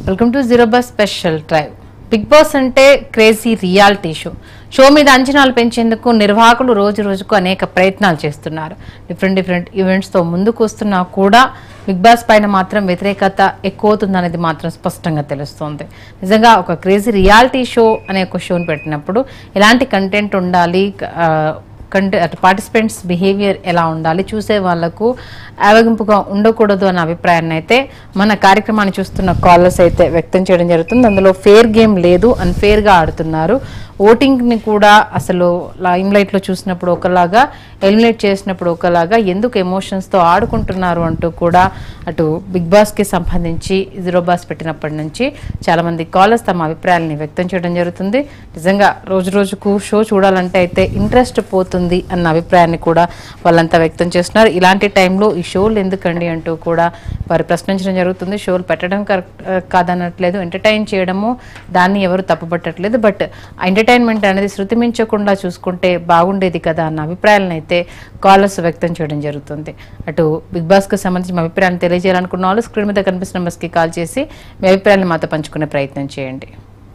Welcome to zero bus special drive big boss అంటే crazy reality show show మీద అంచనాలు పెంచేందుకు నిర్వాహకులు రోజు రోజుకు అనేక ప్రయత్నాలు చేస్తున్నారు డిఫరెంట్ డిఫరెంట్ ఈవెంట్స్తో ముందుకు వస్తున్నా కూడా బిగ్ బాస్ పైన మాత్రం వ్యతిరేకత ఎక్కువ అవుతుందనేది మాత్రం స్పష్టంగా తెలుస్తోంది నిజంగా ఒక క్రేజీ రియాలిటీ షో అనే ఒక షోని పెట్టినప్పుడు ఎలాంటి కంటెంట్ ఉండాలి ఆ, కంటే అటు పార్టిసిపెంట్స్ బిహేవియర్ ఎలా ఉండాలి చూసే వాళ్ళకు ఆవగింపుగా ఉండకూడదు అన్న అభిప్రాయాన్ని అయితే మన కార్యక్రమాన్ని చూస్తున్న కాలర్స్ అయితే వ్యక్తం చేయడం జరుగుతుంది అందులో ఫేర్ గేమ్ లేదు అన్ఫేర్గా ఆడుతున్నారు ఓటింగ్ని కూడా అసలు లైమ్ లైట్లో చూసినప్పుడు ఒకలాగా ఎలిమినేట్ చేసినప్పుడు ఒకలాగా ఎందుకు ఎమోషన్స్తో ఆడుకుంటున్నారు అంటూ కూడా అటు బిగ్ బాస్కి సంబంధించి జీరో బాస్ పెట్టినప్పటి నుంచి చాలామంది కాలర్స్ తమ అభిప్రాయాలని వ్యక్తం చేయడం జరుగుతుంది నిజంగా రోజు రోజుకు షో చూడాలంటే అయితే ఇంట్రెస్ట్ పోతుంది అన్న అభిప్రాయాన్ని కూడా వాళ్ళంతా వ్యక్తం చేస్తున్నారు ఇలాంటి టైంలో ఈ షోలు ఎందుకండి అంటూ కూడా వారు ప్రశ్నించడం జరుగుతుంది షోలు పెట్టడం కరెక్ట్ కాదనట్లేదు ఎంటర్టైన్ చేయడము దాన్ని ఎవరు తప్పుపట్టట్లేదు బట్ ఎంటర్టైన్మెంట్ అనేది శృతి మించకుండా చూసుకుంటే బాగుండేది కదా అన్న అభిప్రాయాలను అయితే కాలర్స్ వ్యక్తం చేయడం జరుగుతుంది అటు బిగ్ బాస్కి సంబంధించి మీ అభిప్రాయాన్ని తెలియజేయాలనుకున్న వాళ్ళు స్క్రీన్ మీద కనిపిస్తున్న నెంబర్స్కి కాల్ చేసి మీ అభిప్రాయాన్ని మాతో పంచుకునే ప్రయత్నం చేయండి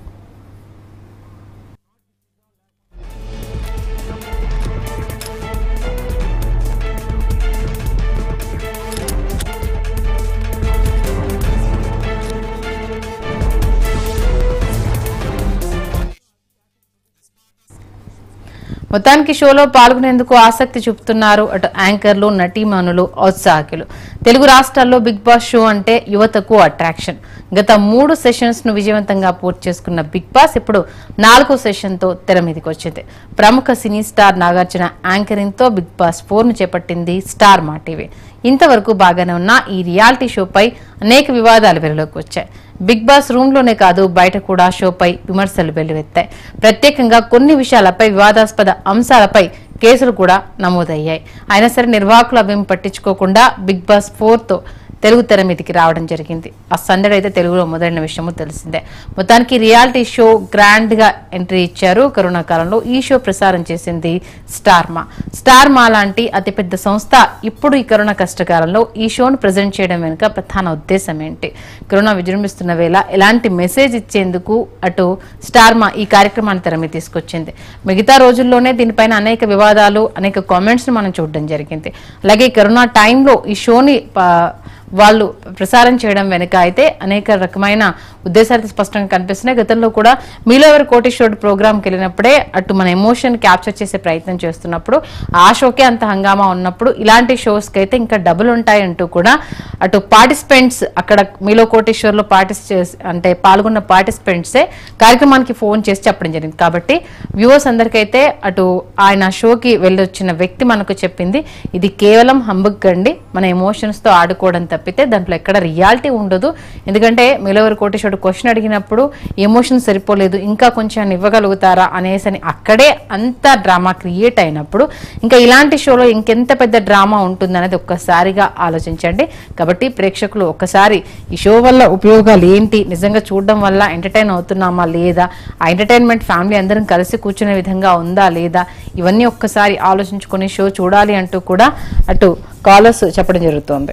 మొత్తానికి షోలో పాల్గొనేందుకు ఆసక్తి చూపుతున్నారు అటు యాంకర్లు నటీమణులు ఔత్సాహకులు తెలుగు రాష్ట్రాల్లో బిగ్ బాస్ షో అంటే యువతకు అట్రాక్షన్ గత మూడు సెషన్స్ ను విజయవంతంగా పూర్తి చేసుకున్న బిగ్ బాస్ ఇప్పుడు నాలుగో సెషన్ తో తెర మీదకి వచ్చింది ప్రముఖ సినీ స్టార్ నాగార్జున యాంకరింగ్ తో బిగ్ బాస్ ఫోర్ ను చేపట్టింది స్టార్ మా టీవీ ఇంతవరకు బాగానే ఉన్న ఈ రియాలిటీ షోపై అనేక వివాదాలు వెలుగులోకి వచ్చాయి బిగ్ బాస్ రూమ్ లోనే కాదు బయట కూడా షోపై విమర్శలు వెల్లువెత్తాయి ప్రత్యేకంగా కొన్ని విషయాలపై వివాదాస్పద అంశాలపై కేసులు కూడా నమోదయ్యాయి అయినా సరే నిర్వాహకులు అవేం పట్టించుకోకుండా బిగ్ బాస్ ఫోర్ తో తెలుగు తెర మీదకి రావడం జరిగింది ఆ సందడి అయితే తెలుగులో మొదలైన విషయము తెలిసిందే మొత్తానికి రియాలిటీ షో గ్రాండ్ గా ఎంట్రీ ఇచ్చారు కరోనా కాలంలో ఈ షో ప్రసారం చేసింది స్టార్ మా స్టార్ మా లాంటి అతిపెద్ద సంస్థ ఇప్పుడు ఈ కరోనా కష్టకాలంలో ఈ షోను ప్రజెంట్ చేయడం వెనుక ప్రధాన ఉద్దేశం ఏంటి కరోనా విజృంభిస్తున్న వేళ ఎలాంటి మెసేజ్ ఇచ్చేందుకు అటు స్టార్ మా ఈ కార్యక్రమాన్ని తెర మీద తీసుకొచ్చింది మిగతా రోజుల్లోనే దీనిపైన అనేక వివాదాలు అనేక కామెంట్స్ మనం చూడడం జరిగింది అలాగే కరోనా టైంలో ఈ షోని ప- వాళ్ళు ప్రసారం చేయడం వెనుక అయితే అనేక రకమైన ఉద్దేశాలు స్పష్టంగా కనిపిస్తున్నాయి గతంలో కూడా మీలో ఎవరు కోటేశ్వరుడు ప్రోగ్రామ్కి వెళ్ళినప్పుడే అటు మన ఎమోషన్ క్యాప్చర్ చేసే ప్రయత్నం చేస్తున్నప్పుడు ఆ షోకే అంత హంగామా ఉన్నప్పుడు ఇలాంటి షోస్కి అయితే ఇంకా డబుల్ ఉంటాయి అంటూ కూడా అటు పార్టిసిపెంట్స్ అక్కడ మీలో కోటేశ్వర్లో పార్టిస్ అంటే పాల్గొన్న పార్టిసిపెంట్సే కార్యక్రమానికి ఫోన్ చేసి చెప్పడం జరిగింది కాబట్టి వ్యూవర్స్ అందరికైతే అటు ఆయన షోకి వెళ్ళొచ్చిన వ్యక్తి మనకు చెప్పింది ఇది కేవలం హంబక్ అండి మన ఎమోషన్స్ తో ఆడుకోవడం తప్పితే దాంట్లో ఎక్కడ రియాలిటీ ఉండదు ఎందుకంటే మిలవర్ కోటేశ్వరుడు క్వశ్చన్ అడిగినప్పుడు ఎమోషన్ సరిపోలేదు ఇంకా కొంచెం ఇవ్వగలుగుతారా అనేసని అక్కడే అంత డ్రామా క్రియేట్ అయినప్పుడు ఇంకా ఇలాంటి షోలో ఇంకెంత పెద్ద డ్రామా ఉంటుందనేది ఒక్కసారిగా ఆలోచించండి కాబట్టి ప్రేక్షకులు ఒక్కసారి ఈ షో వల్ల ఉపయోగాలు ఏంటి నిజంగా చూడడం వల్ల ఎంటర్టైన్ అవుతున్నామా లేదా ఆ ఎంటర్టైన్మెంట్ ఫ్యామిలీ అందరం కలిసి కూర్చునే విధంగా ఉందా లేదా ఇవన్నీ ఒక్కసారి ఆలోచించుకొని షో చూడాలి అంటూ కూడా అటు కాలర్స్ చెప్పడం జరుగుతోంది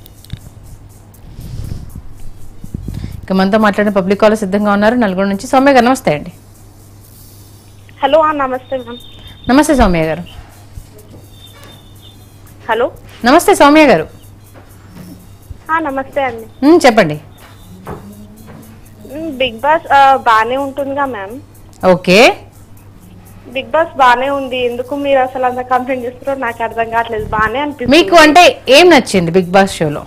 ఇక మనతో మాట్లాడిన పబ్లిక్ కాలర్ సిద్ధంగా ఉన్నారు నలుగురు నుంచి సౌమ్య గారు నమస్తే అండి హలో ఆ, నమస్తే మ్యామ్ నమస్తే సౌమ్య గారు హలో నమస్తే సౌమ్య గారు ఆ, నమస్తే అండి ఉమ్, చెప్పండి మ్, బిగ్ బాస్ ఆ, బానే ఉంటుందిగా మ్యామ్ ఓకే బిగ్ బాస్ బానే ఉంది ఎందుకు మీరు అసలు అంత కంప్లైంట్ చేస్తున్నారో నాకు అర్థం కావట్లేదు బానే అనిపిస్తుంది మీకు అంటే ఏం నచ్చింది బిగ్ బాస్ షోలో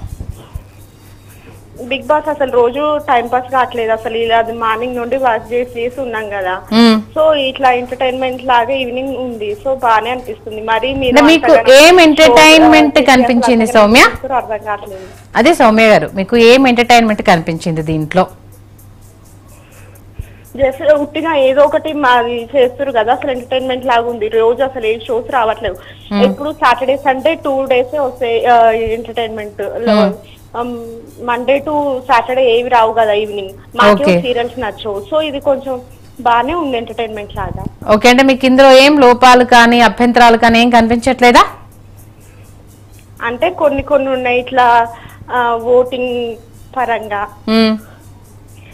బిగ్ బాస్ అసలు రోజు టైం పాస్ కావట్లేదు అసలు ఇలా అది మార్నింగ్ నుండి వర్క్ చేసి చేసి ఉన్నాం కదా ఉమ్. సో ఇట్లా ఎంటర్టైన్మెంట్ లాగా ఈవినింగ్ ఉంది సో బానే అనిపిస్తుంది మరి మీరు అంటే మీకు అంతగానం ఏం show, entertainment ఆ, కనిపించింది అసలు సౌమ్య? చేస్తున్నారో అర్థం కావట్లేదు అదే సౌమ్య గారు మీకు ఏం ఎంటర్టైన్మెంట్ కనిపించింది దీంట్లో జస్ట్ ఉట్టిగా ఏదో ఒకటి మాది చేస్తారు కదా అసలు ఎంటర్టైన్మెంట్ లాగా ఉంది రోజు అసలు ఏ షోస్ రావట్లేవు ఇప్పుడు సాటర్డే సండే టూ డేస్ వస్తాయి ఎంటర్టైన్మెంట్ మండే టు సాటర్డే ఏవి రావు కదా ఈవినింగ్ మాకే Okay. సీరియల్స్ నచ్చవు సో ఇది కొంచెం బానే ఉంది ఎంటర్టైన్మెంట్ లాగా ఓకే అంటే మీకు ఇందులో ఏం లోపాలు కానీ అభ్యంతరాలు కానీ ఏం కనిపించట్లేదా అంటే కొన్ని కొన్ని ఉన్నాయి ఇట్లా ఓటింగ్ పరంగా ఉమ్.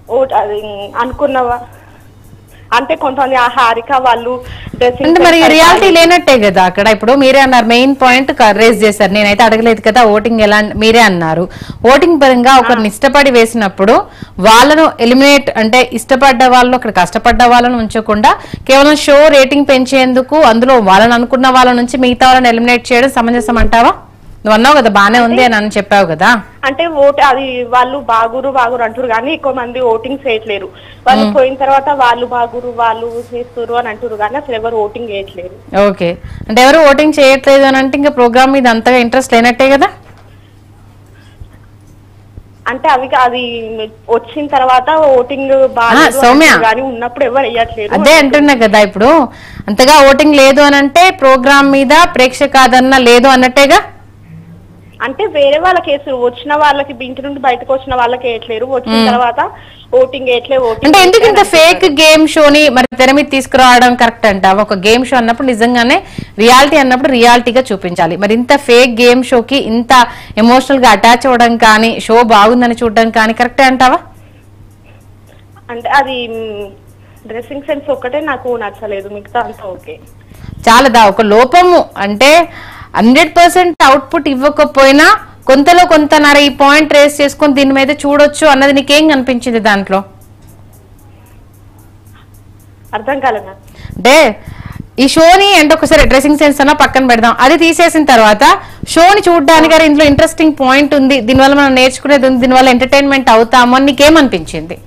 ఓ- అది అనుకున్నవా అంటే కొంతమంది ఆ హారిక వాళ్ళు డ్రెస్సింగ్ అంటే మరి రియాలిటీ లేనట్టే కదా అక్కడ ఇప్పుడు మీరే అన్నారు మెయిన్ పాయింట్ రేస్ చేశారు నేనైతే అడగలేదు కదా ఓటింగ్ ఎలా మీరే అన్నారు ఓటింగ్ పరంగా ఒకరిని ఇష్టపడి వేసినప్పుడు వాళ్ళను ఎలిమినేట్ అంటే ఇష్టపడ్డ వాళ్ళు అక్కడ కష్టపడ్డ వాళ్ళను ఉంచకుండా కేవలం షో రేటింగ్ పెంచేందుకు అందులో వాళ్ళని అనుకున్న వాళ్ళ నుంచి మిగతా వాళ్ళని ఎలిమినేట్ చేయడం సమంజసం అంటావా నువ్వు అన్నావు కదా బానే ఉంది అని అని చెప్పావు కదా అంటే ఓట్ అది వాళ్ళు బాగురు బాగురు అంటారు కానీ ఎక్కువ మంది ఓటింగ్ చేయట్లేరు వాళ్ళు పోయిన తర్వాత వాళ్ళు బాగురు వాళ్ళు చేస్తురు అని అంటారు కానీ అసలు ఎవరు ఓటింగ్ చేయట్లేరు ఓకే అంటే ఎవరు ఓటింగ్ చేయట్లేదు అని అంటే ఇంకా ప్రోగ్రామ్ మీద అంతగా ఇంట్రెస్ట్ లేనట్టే కదా అంటే అవి అది వచ్చిన తర్వాత ఓటింగ్ బాగా ఆ, సౌమ్య. కానీ ఉన్నప్పుడు ఎవరు వేయట్లేరు అదే అంటున్నా కదా ఇప్పుడు అంతగా ఓటింగ్ లేదు అని అంటే ప్రోగ్రామ్ మీద ప్రేక్షకాదరణ లేదు అన్నట్టేగా అంటే వేరే వాళ్ళకి వేసారు వచ్చిన వాళ్ళకి ఇంటి నుండి బయటకు వచ్చిన వాళ్ళకి వేయట్లేరు వచ్చిన తర్వాత ఓటింగ్ వేయట్లే ఓటింగ్ అంటే ఎందుకు ఇంత ఫేక్ గేమ్ షోని మరి తెర మీద తీసుకురావడం కరెక్ట్ అంట ఒక గేమ్ షో అన్నప్పుడు నిజంగానే రియాలిటీ అన్నప్పుడు రియాలిటీగా చూపించాలి మరి ఇంత ఫేక్ గేమ్ షోకి ఇంత ఎమోషనల్ గా అటాచ్ అవ్వడం కానీ షో బాగుందని చూడడం కానీ కరెక్టే అంటావా అంటే అది డ్రెస్సింగ్ సెన్స్ ఒక్కటే నాకు నచ్చలేదు మిగతా అంతా ఓకే చాలదా ఒక లోపము అంటే హండ్రెడ్ పర్సెంట్ అవుట్పుట్ ఇవ్వకపోయినా కొంతలో కొంతన్నర ఈ పాయింట్ రేస్ చేసుకొని దీని మీద చూడొచ్చు అన్నది నీకేం కనిపించింది దాంట్లో అర్థం కాలేదు నాకు అంటే ఈ షోని అంటే ఒకసారి డ్రెస్సింగ్ సెన్స్ అన్న పక్కన పెడదాం అది తీసేసిన తర్వాత షోని చూడడానికి అరే ఇందులో ఇంట్రెస్టింగ్ పాయింట్ ఉంది దీనివల్ల మనం నేర్చుకునేది ఉంది దీనివల్ల ఎంటర్టైన్మెంట్ అవుతాము అని నీకేమనిపించింది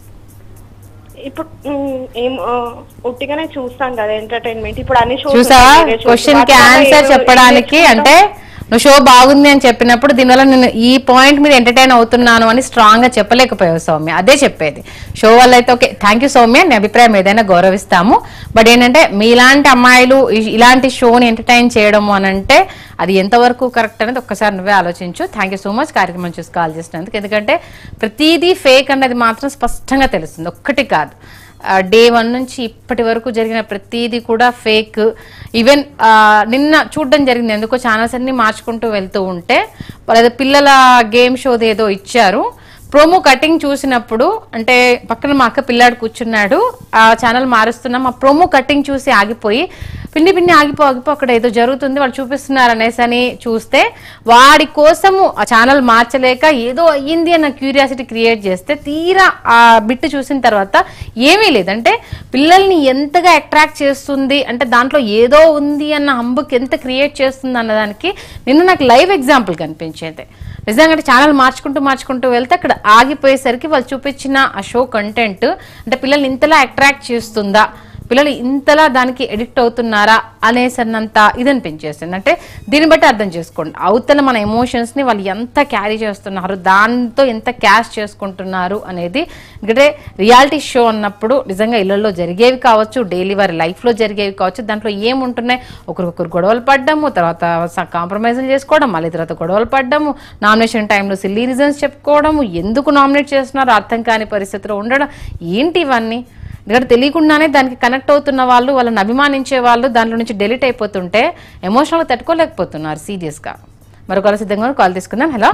ఇప్పుడు మ్, ఏం ఆ, ఉట్టిగానే చూస్తాం కదా ఎంటర్టైన్మెంట్ ఇప్పుడు అన్ని షోస్ చూసావా ఉన్నాయి, వేరే shows. క్వశ్చన్ కి వాటి వల్ల ఆన్సర్ ఏదో- చెప్పడానికి ఏం అంటే నువ్వు షో బాగుంది అని చెప్పినప్పుడు దీనివల్ల నేను ఈ పాయింట్ మీద ఎంటర్టైన్ అవుతున్నాను అని స్ట్రాంగ్ గా చెప్పలేకపోయావు సౌమ్య అదే చెప్పేది షో వల్ల అయితే ఓకే థ్యాంక్ యూ సౌమ్య నీ అభిప్రాయం ఏదైనా గౌరవిస్తాము బట్ ఏంటంటే మీలాంటి అమ్మాయిలు ఇ- ఇలాంటి షోని ఎంటర్టైన్ చేయడము అని అంటే అది ఎంతవరకు కరెక్ట్ అనేది ఒక్కసారి నువ్వే ఆలోచించు థ్యాంక్ యూ సో మచ్ కార్యక్రమం చూసి కాల్ చేసినందుకు ఎందుకంటే ప్రతిదీ ఫేక్ అన్నది మాత్రం స్పష్టంగా తెలుస్తుంది ఒక్కటి కాదు డే వన్ నుంచి ఇప్పటి వరకు జరిగిన ప్రతిదీ కూడా ఫేక్ ఈవెన్ నిన్న చూడడం జరిగింది ఎందుకో ఛానల్స్ అన్ని మార్చుకుంటూ వెళ్తూ ఉంటే వాళ్ళ పిల్లల గేమ్ షోది ఏదో ఇచ్చారు ప్రోమో కటింగ్ చూసినప్పుడు అంటే పక్కన మా అక్క పిల్లాడు కూర్చున్నాడు ఆ ఛానల్ మారుస్తున్నాం ఆ ప్రోమో కటింగ్ చూసి ఆగిపోయి పిన్ని పిన్ని ఆగిపో ఆగిపో అక్కడ ఏదో జరుగుతుంది వాళ్ళు చూపిస్తున్నారు అనేసి అని చూస్తే వాడి కోసము ఆ ఛానల్ మార్చలేక ఏదో అయ్యింది అన్న క్యూరియాసిటీ క్రియేట్ చేస్తే తీరా ఆ బిట్ చూసిన తర్వాత ఏమీ లేదంటే పిల్లల్ని ఎంతగా అట్రాక్ట్ చేస్తుంది అంటే దాంట్లో ఏదో ఉంది అన్న హంబుకి ఎంత క్రియేట్ చేస్తుంది అన్నదానికి నిన్న నాకు లైవ్ ఎగ్జాంపుల్ కనిపించేది నిజంగా అంటే ఛానల్ మార్చుకుంటూ మార్చుకుంటూ వెళ్తే అక్కడ ఆగిపోయేసరికి వాళ్ళు చూపించిన ఆ షో కంటెంట్ అంటే పిల్లల్ని ఇంతలా అట్రాక్ట్ చేస్తుందా పిల్లలు ఇంతలా దానికి ఎడిక్ట్ అవుతున్నారా అనేసన్నంత ఇది అనిపించేసింది అంటే దీన్ని బట్టి అర్థం చేసుకోండి అవతల మన ఎమోషన్స్ ని వాళ్ళు ఎంత క్యారీ చేస్తున్నారు దాంతో ఎంత క్యాష్ చేసుకుంటున్నారు అనేది ఎందుకంటే రియాలిటీ షో అన్నప్పుడు నిజంగా ఇళ్లలో జరిగేవి కావచ్చు డైలీ వారి లైఫ్ లో జరిగేవి కావచ్చు దాంట్లో ఏముంటున్నాయి ఒకరికొకరు గొడవలు పడ్డము తర్వాత కాంప్రమైజ్లు చేసుకోవడం మళ్ళీ తర్వాత గొడవలు పడ్డము నామినేషన్ టైంలో సిల్లీ రీజన్స్ చెప్పుకోవడము ఎందుకు నామినేట్ చేస్తున్నారో అర్థం కాని పరిస్థితిలో ఉండడం ఏంటి ఇవన్నీ ఎందుకంటే తెలియకుండానే దానికి కనెక్ట్ అవుతున్న వాళ్ళు వాళ్ళని అభిమానించే వాళ్ళు దాంట్లో నుంచి డెలిట్ అయిపోతుంటే ఎమోషనల్ తట్టుకోలేకపోతున్నారు సీరియస్ గా మరొక సిద్ధంగా కాల్ తీసుకుందాం హలో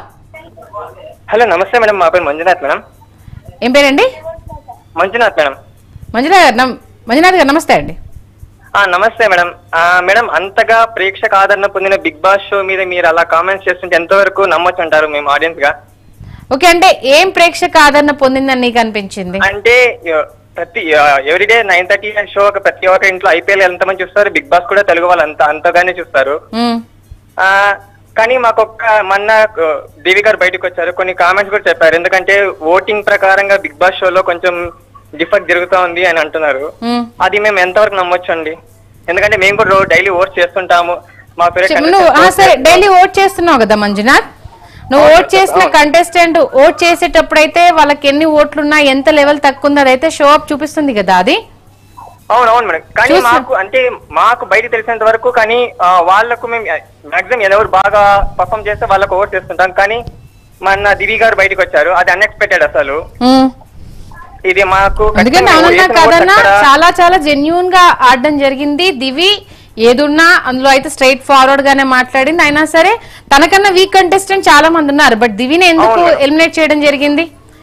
హలో నమస్తే మేడం మా పేరు మంజునాథ్ మేడం ఏం పేరండి మంజునాథ్ మేడం మంజునాథ్ గారు నమ్- మంజునాథ్ గారు నమస్తే అండి ఆ, నమస్తే మేడం ఆ, మేడం అంతగా ప్రేక్షక ఆదరణ పొందిన బిగ్ బాస్ షో మీద మీరు అలా కామెంట్స్ చేస్తుంటే ఎంతవరకు నమ్మొచ్చు అంటారు మేము ఆడియన్స్ గా ఓకే అంటే ఏం ప్రేక్షక ఆదరణ పొందిందని నీకు అనిపించింది అంటే ఎ- ప్రతి ఎవ్రీడే నైన్ థర్టీ షో ఒక ప్రతి ఒక్క ఇంట్లో ఐపీఎల్ ఎంతమంది చూస్తారు బిగ్ బాస్ కూడా తెలుగు వాళ్ళు అంత అంతగానే చూస్తారు ఉమ్, ఆ కానీ మాకు ఒక్క మొన్న ఆ, దేవి గారు బయటకు వచ్చారు కొన్ని కామెంట్స్ కూడా చెప్పారు ఎందుకంటే ఓటింగ్ ప్రకారంగా బిగ్ బాస్ షోలో కొంచెం డిఫెక్ట్ జరుగుతా ఉంది అని అంటున్నారు ఉమ్. అది మేము ఎంతవరకు నమ్మొచ్చు అండి ఎందుకంటే మేము కూడా డైలీ ఓట్స్ చేస్తుంటాము మా చెప్పు, ఫేవరెట్ నువ్వు ఆ, సరే డైలీ ఓట్ చేస్తున్నావు కదా మంజునాథ్ నువ్వు ఓట్ చేసిన కంటెస్టెంట్ ఓట్ చేసేటప్పుడు అయితే వాళ్ళకి ఎన్ని ఓట్లున్నా ఎంత లెవెల్ తక్కువ ఉంది అదైతే షో అప్ చూపిస్తుంది కదా అది అవును అవును మేడం కానీ చూస్తా. మాకు అంటే మాకు బయట తెలిసినంత వరకు కానీ ఆ, వాళ్ళకు మేము మాక్సిమం ఎవరు బాగా పర్ఫామ్ చేస్తే వాళ్ళకు ఓట్ చేస్తుంటాం కానీ మన దివి గారు బయటకు వచ్చారు అది అన్ఎక్స్పెక్టెడ్ అసలు ఉమ్. ఇది మాకు ఎందుకంటే ఖచ్చితంగా అవునన్నా వేసిన ఓట్లు కాదన్నా అక్కడ- చాలా చాలా జెన్యున్ గా ఆడడం జరిగింది దివి ఏదున్నా అందులో అయితే స్ట్రైట్ ఫార్వర్డ్ గానే మాట్లాడింది అయినా సరే తనకన్నా వీక్ కంటెస్టెంట్ చాలా మంది ఉన్నారు బట్ దివిని ఎందుకు అవును మేడం. ఎలిమినేట్ చేయడం జరిగింది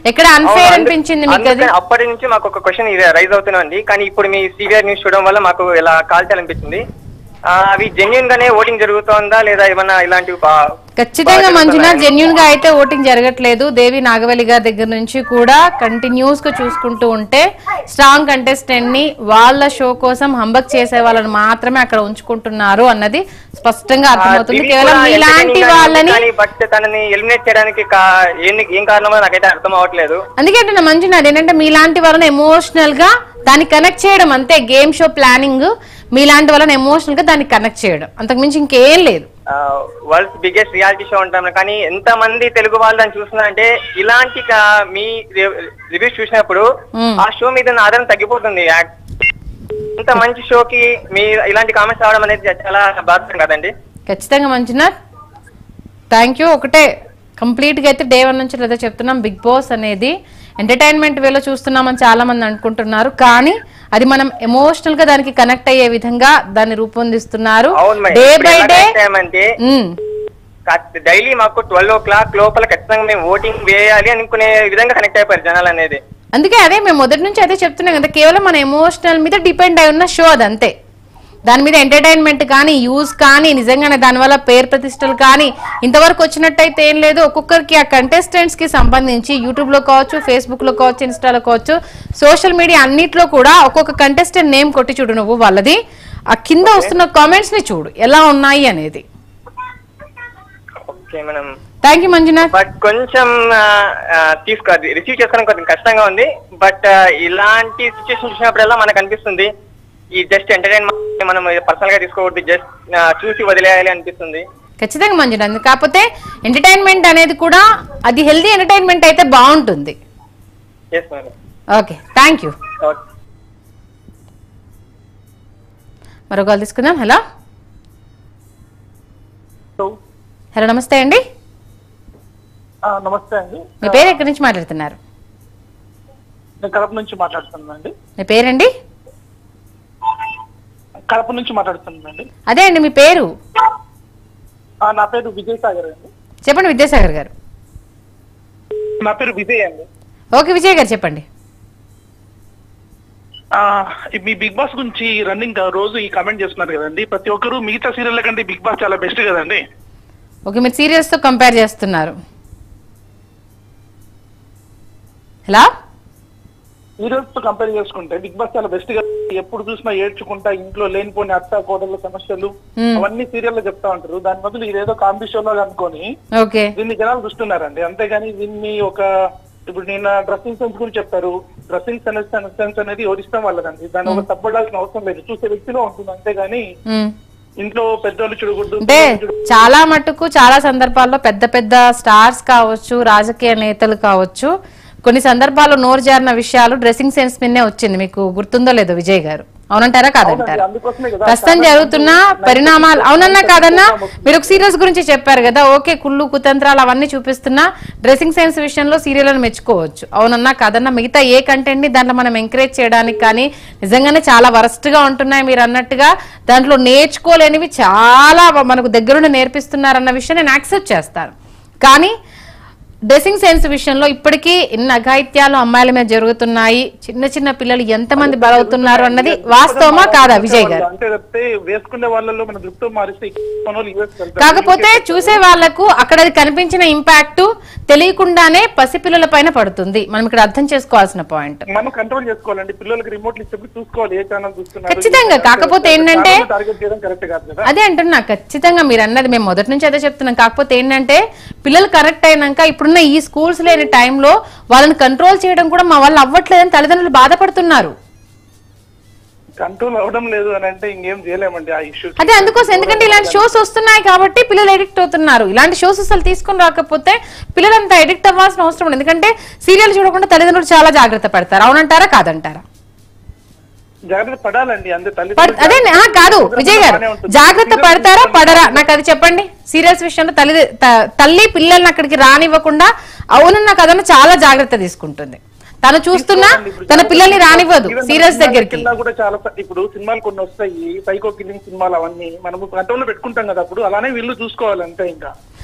ఎక్కడ అన్ఫేర్ అవును, అందు- అనిపించింది మీకు అది అందుకని అప్పటి నుంచి మాకు ఒక క్వశ్చన్ ఇది రైజ్ అవుతుంది కానీ ఇప్పుడు మీ సీరియర్ న్యూస్ చూడడం వల్ల మాకు ఇలా కాల్ చేయాలనిపించింది ఆ, అవి జెన్యున్ గానే ఓటింగ్ జరుగుతోందా లేదా ఏమన్నా ఇలాంటివి బా- ఖచ్చితంగా బాగా మంజునాథ్ జరుగుతున్నాయా? జెన్యున్ గా అయితే ఓటింగ్ జరగట్లేదు దేవి నాగవల్లి గారి దగ్గర నుంచి కూడా కంటిన్యూస్ గా చూసుకుంటూ ఉంటే స్ట్రాంగ్ కంటెస్టెంట్ ని వాళ్ళ షో కోసం హంబక్ చేసే వాళ్ళని మాత్రమే అక్కడ ఉంచుకుంటున్నారు అన్నది స్పష్టంగా ఆ, అర్థమవుతుంది దివి కేవలం కూడా మీలాంటి entertaining గానే ఉంది వాళ్ళని కానీ బట్ తనని ఎలిమినేట్ చేయడానికి కా- ఏంది- ఏం కారణమో నాకైతే అర్థం అవ్వట్లేదు అందుకే అంటున్నా మంజునాథ్ ఏంటంటే మీలాంటి వాళ్ళని ఎమోషనల్ గా దాన్ని కనెక్ట్ చేయడం అంతే గేమ్ షో ప్లానింగ్ మీలాంటి వాళ్ళని ఎమోషనల్ గా దాన్ని కనెక్ట్ చేయడం అంతకుమించి ఇంకేం లేదు వరల్డ్స్ బిగ్గెస్ట్ రియాలిటీ షో అంటాం కానీ ఎంత మంది తెలుగు వాళ్ళు దాన్ని చూస్తున్నారంటే ఇలాంటి కా- మీ రివ్యూస్ చూసినప్పుడు మ్మ్. ఆ షో మీద ఉన్న ఆదరణ తగ్గిపోతుంది యాక్- ఇంత మంచి షోకి మీ ఇలాంటి కామెంట్స్ రావడం అనేది చాలా బాధకరం కదండి ఖచ్చితంగా మంజునాథ్ థ్యాంక్ యూ ఒకటే కంప్లీట్ గా అయితే డే వన్ నుంచి లేదా చెప్తున్నాం బిగ్ బాస్ అనేది ఎంటర్టైన్మెంట్ వేలో చూస్తున్నామని చాలా మంది అనుకుంటున్నారు కానీ అది మనం ఎమోషనల్ గా దానికి కనెక్ట్ అయ్యే విధంగా దాన్ని రూపొందిస్తున్నారు అవును మేడం. డే ఇప్పుడు బై ఎలా డే connect అయ్యామంటే డైలీ మాకు ట్వెల్వ్ ఓ క్లాక్ లోపల ఖచ్చితంగా మేము ఓటింగ్ వేయాలి అనుకునే విధంగా కనెక్ట్ అయిపోయారు జనాలు అనేది అందుకే అదే మేము మొదటి నుంచి అదే చెప్తున్నాం కదా కేవలం మన ఎమోషనల్ మీద డిపెండ్ అయి ఉన్న షో అది అంతే దాని మీద ఎంటర్టైన్మెంట్ కానీ యూస్ కానీ నిజంగానే దానివల్ల పేరు ప్రతిష్టలు కానీ ఇంతవరకు వచ్చినట్టయితే ఏం లేదు ఒక్కొక్కరికి ఆ కంటెస్టెంట్స్ కి సంబంధించి యూట్యూబ్ లో కావచ్చు ఫేస్బుక్ లో కావచ్చు ఇన్స్టాలో కావచ్చు సోషల్ మీడియా అన్నిట్లో కూడా ఒక్కొక్క కంటెస్టెంట్ నేమ్ కొట్టి చూడు నువ్వు వాళ్ళది ఆ కింద వస్తున్న కామెంట్స్ ని చూడు ఎలా ఉన్నాయి అనేది ఓకే మనం థ్యాంక్ యూ మంజునాథ్ బట్ కొంచెం తీసుకో రిసీవ్ చేసుకోవడం కొంచెం కష్టంగా ఉంది బట్ ఇలాంటి సిచ్యువేషన్ చూసినప్పుడల్లా మనకు అనిపిస్తుంది ఈ జస్ట్ ఎంటర్టైన్మెంట్ మనం పర్సనల్ గా తీసుకోవద్దు జస్ట్ చూసి వదిలేయాలి అనిపిస్తుంది ఖచ్చితంగా మంజునాథ్ కాకపోతే ఎంటర్టైన్మెంట్ అనేది కూడా అది హెల్దీ ఎంటర్టైన్మెంట్ అయితే బాగుంటుంది yes madam okay thank you okay మరో కాల్ తీసుకుందాం హలో హలో నమస్తే అండి ఆ, నమస్తే అండి మీ పేరు ఎక్కడి నుంచి మాట్లాడుతున్నారు నేను కడప నుంచి మాట్లాడుతున్నానండి మీ పేరండి కడప నుంచి మాట్లాడుతున్నానండి అదే అండి మీ పేరు ఆ, నా పేరు విజయ్ సాగర్ అండి చెప్పండి విద్యాసాగర్ గారు నా పేరు విజయ్ అండి ఓకే విజయ్ గారు చెప్పండి ఆ, ఈ మీ బిగ్ బాస్ గురించి రన్నింగ్ రోజు ఈ కామెంట్ చేస్తున్నారు కదండి ప్రతి ఒక్కరు మిగతా సీరియల్ కంటే బిగ్ బాస్ చాలా బెస్ట్ కదండి ఓకే మీరు సీరియల్స్ తో కంపేర్ చేస్తున్నారు హలో సీరియల్స్ తో కంపేర్ చేసుకుంటే బిగ్ బాస్ చాలా బెస్ట్ గా ఎప్పుడు చూసినా ఏడ్చుకుంటా ఇంట్లో లేనిపోని అత్త కోడళ్ళ సమస్యలు Hmm. అవన్నీ సీరియల్ లో చెప్తా ఉంటారు దాని బదులు ఇదేదో కామెడీ షో లాగా అనుకొని ఓకే దీన్ని జనాలు చూస్తున్నారండి అంతేగాని దీన్ని ఒక ఇప్పుడు నిన్న డ్రెస్సింగ్ సెన్స్ గురించి చెప్పారు డ్రెస్సింగ్ సెన్స్ సెన్స్ అనేది ఎవరి ఇష్టం వాళ్ళదండి దాన్ని ఒక తప్పడాల్సిన అవసరం లేదు చూసే వ్యక్తిలో ఉంటుంది అంతేగాని ఉమ్. ఇంట్లో పెద్దోళ్ళు చూడకూడదు అంటే చాలా మటుకు చాలా సందర్భాల్లో పెద్ద పెద్ద స్టార్స్ కావచ్చు రాజకీయ నేతలు కావచ్చు కొన్ని సందర్భాల్లో నోరు జారిన విషయాలు డ్రెస్సింగ్ సెన్స్ మీదనే వచ్చింది మీకు గుర్తుందో లేదో విజయ్ గారు అవునంటారా కాదంటారా అందుకోసమే కదా ప్రస్తుతం జరుగుతున్న పరిణామాలు అవునన్నా కాదన్నా మీరు ఒక సీరియల్స్ గురించి చెప్పారు కదా ఓకే కుళ్ళు కుతంత్రాలు అవన్నీ చూపిస్తున్నా డ్రెస్సింగ్ సెన్స్ విషయంలో సీరియల్ మెచ్చుకోవచ్చు అవునన్నా కాదన్నా మిగతా ఏ కంటెంట్ ని దాంట్లో మనం ఎంకరేజ్ చేయడానికి కానీ నిజంగానే చాలా వరస్ట్ గా ఉంటున్నాయి మీరు అన్నట్టుగా దాంట్లో నేర్చుకోలేనివి చాలా మనకు దగ్గరుండి నేర్పిస్తున్నారన్న విషయం నేను యాక్సెప్ట్ చేస్తాను కానీ డ్రెస్సింగ్ సెన్స్ విషయంలో ఇప్పటికీ ఎన్ని అఘాయిత్యాలు అమ్మాయిల మీద జరుగుతున్నాయి చిన్న చిన్న పిల్లలు ఎంతమంది బలవుతున్నారు అన్నది వాస్తవమా కాదా విజయ్ గారు అంటే చెప్తే వేసుకునే వాళ్ళలో మన దృష్టితో మారిస్తే మన వాళ్ళు US వెళ్తారు. కాకపోతే చూసే వాళ్లకు అక్కడ అది కనిపించిన ఇంపాక్ట్ తెలియకుండానే పసిపిల్లల పైన పడుతుంది మనం ఇక్కడ అర్థం చేసుకోవాల్సిన పాయింట్ మనం కంట్రోల్ చేసుకోవాలండి పిల్లలకి రిమోట్ ఇచ్చినప్పుడు చూసుకోవాలి ఏ ఛానల్ చూస్తున్నారు ఖచ్చితంగా. కాకపోతే ఏంటంటే- టార్గెట్ చేయడం కరెక్ట్ కాదు కదా అదే అంటున్నా ఖచ్చితంగా మీరు అన్నది మేము మొదటి నుంచి అదే చెప్తున్నాం కాకపోతే ఏంటంటే పిల్లలు కరెక్ట్ అయినాక ఇప్పుడున్న ఈ స్కూల్స్ లేని టైంలో వాళ్ళని కంట్రోల్ చేయడం కూడా మా వాళ్ళు అవ్వట్లేదని తల్లిదండ్రులు బాధపడుతున్నారు కంట్రోల్ అవడం లేదు అని అంటే ఇంకేం చేయలేమండి ఆ ఇష్యూ అదే అందుకోసం ఎందుకంటే ఇలాంటి షోస్ వస్తున్నాయి కాబట్టి పిల్లలు ఎడిక్ట్ అవుతున్నారు ఇలాంటి షోస్ అసలు తీసుకొని రాకపోతే పిల్లలంతా ఎడిక్ట్ అవ్వాల్సిన అవసరం ఉండదు ఎందుకంటే సీరియల్ చూడకుండా తల్లిదండ్రులు చాలా జాగ్రత్త పడతారు అవునంటారా కాదంటారా జాగ్రత్త పడాలండి అంతే తల్లి పడ్- అదే ఆ, కాదు విజయ్ గారు జాగ్రత్త పడతారా పడరా నాకు అది చెప్పండి సీరియల్స్ విషయంలో తల్లి త- తల్లి పిల్లల్ని అక్కడికి రానివ్వకుండా అవునన్న కథను చాలా జాగ్రత్త తీసుకుంటుంది తను చూస్తున్నా తన పిల్లల్ని రానివ్వదు సీరియల్స్ దగ్గరికి కింద కూడా చాలా స- ఇప్పుడు సినిమాలు కొన్ని వస్తాయి సైకో కిల్లింగ్ సినిమాలు అవన్నీ మనం కంట్రోల్ పెట్టుకుంటాం కదా అప్పుడు అలానే వీళ్ళు చూసుకోవాలి అంతే ఇంకా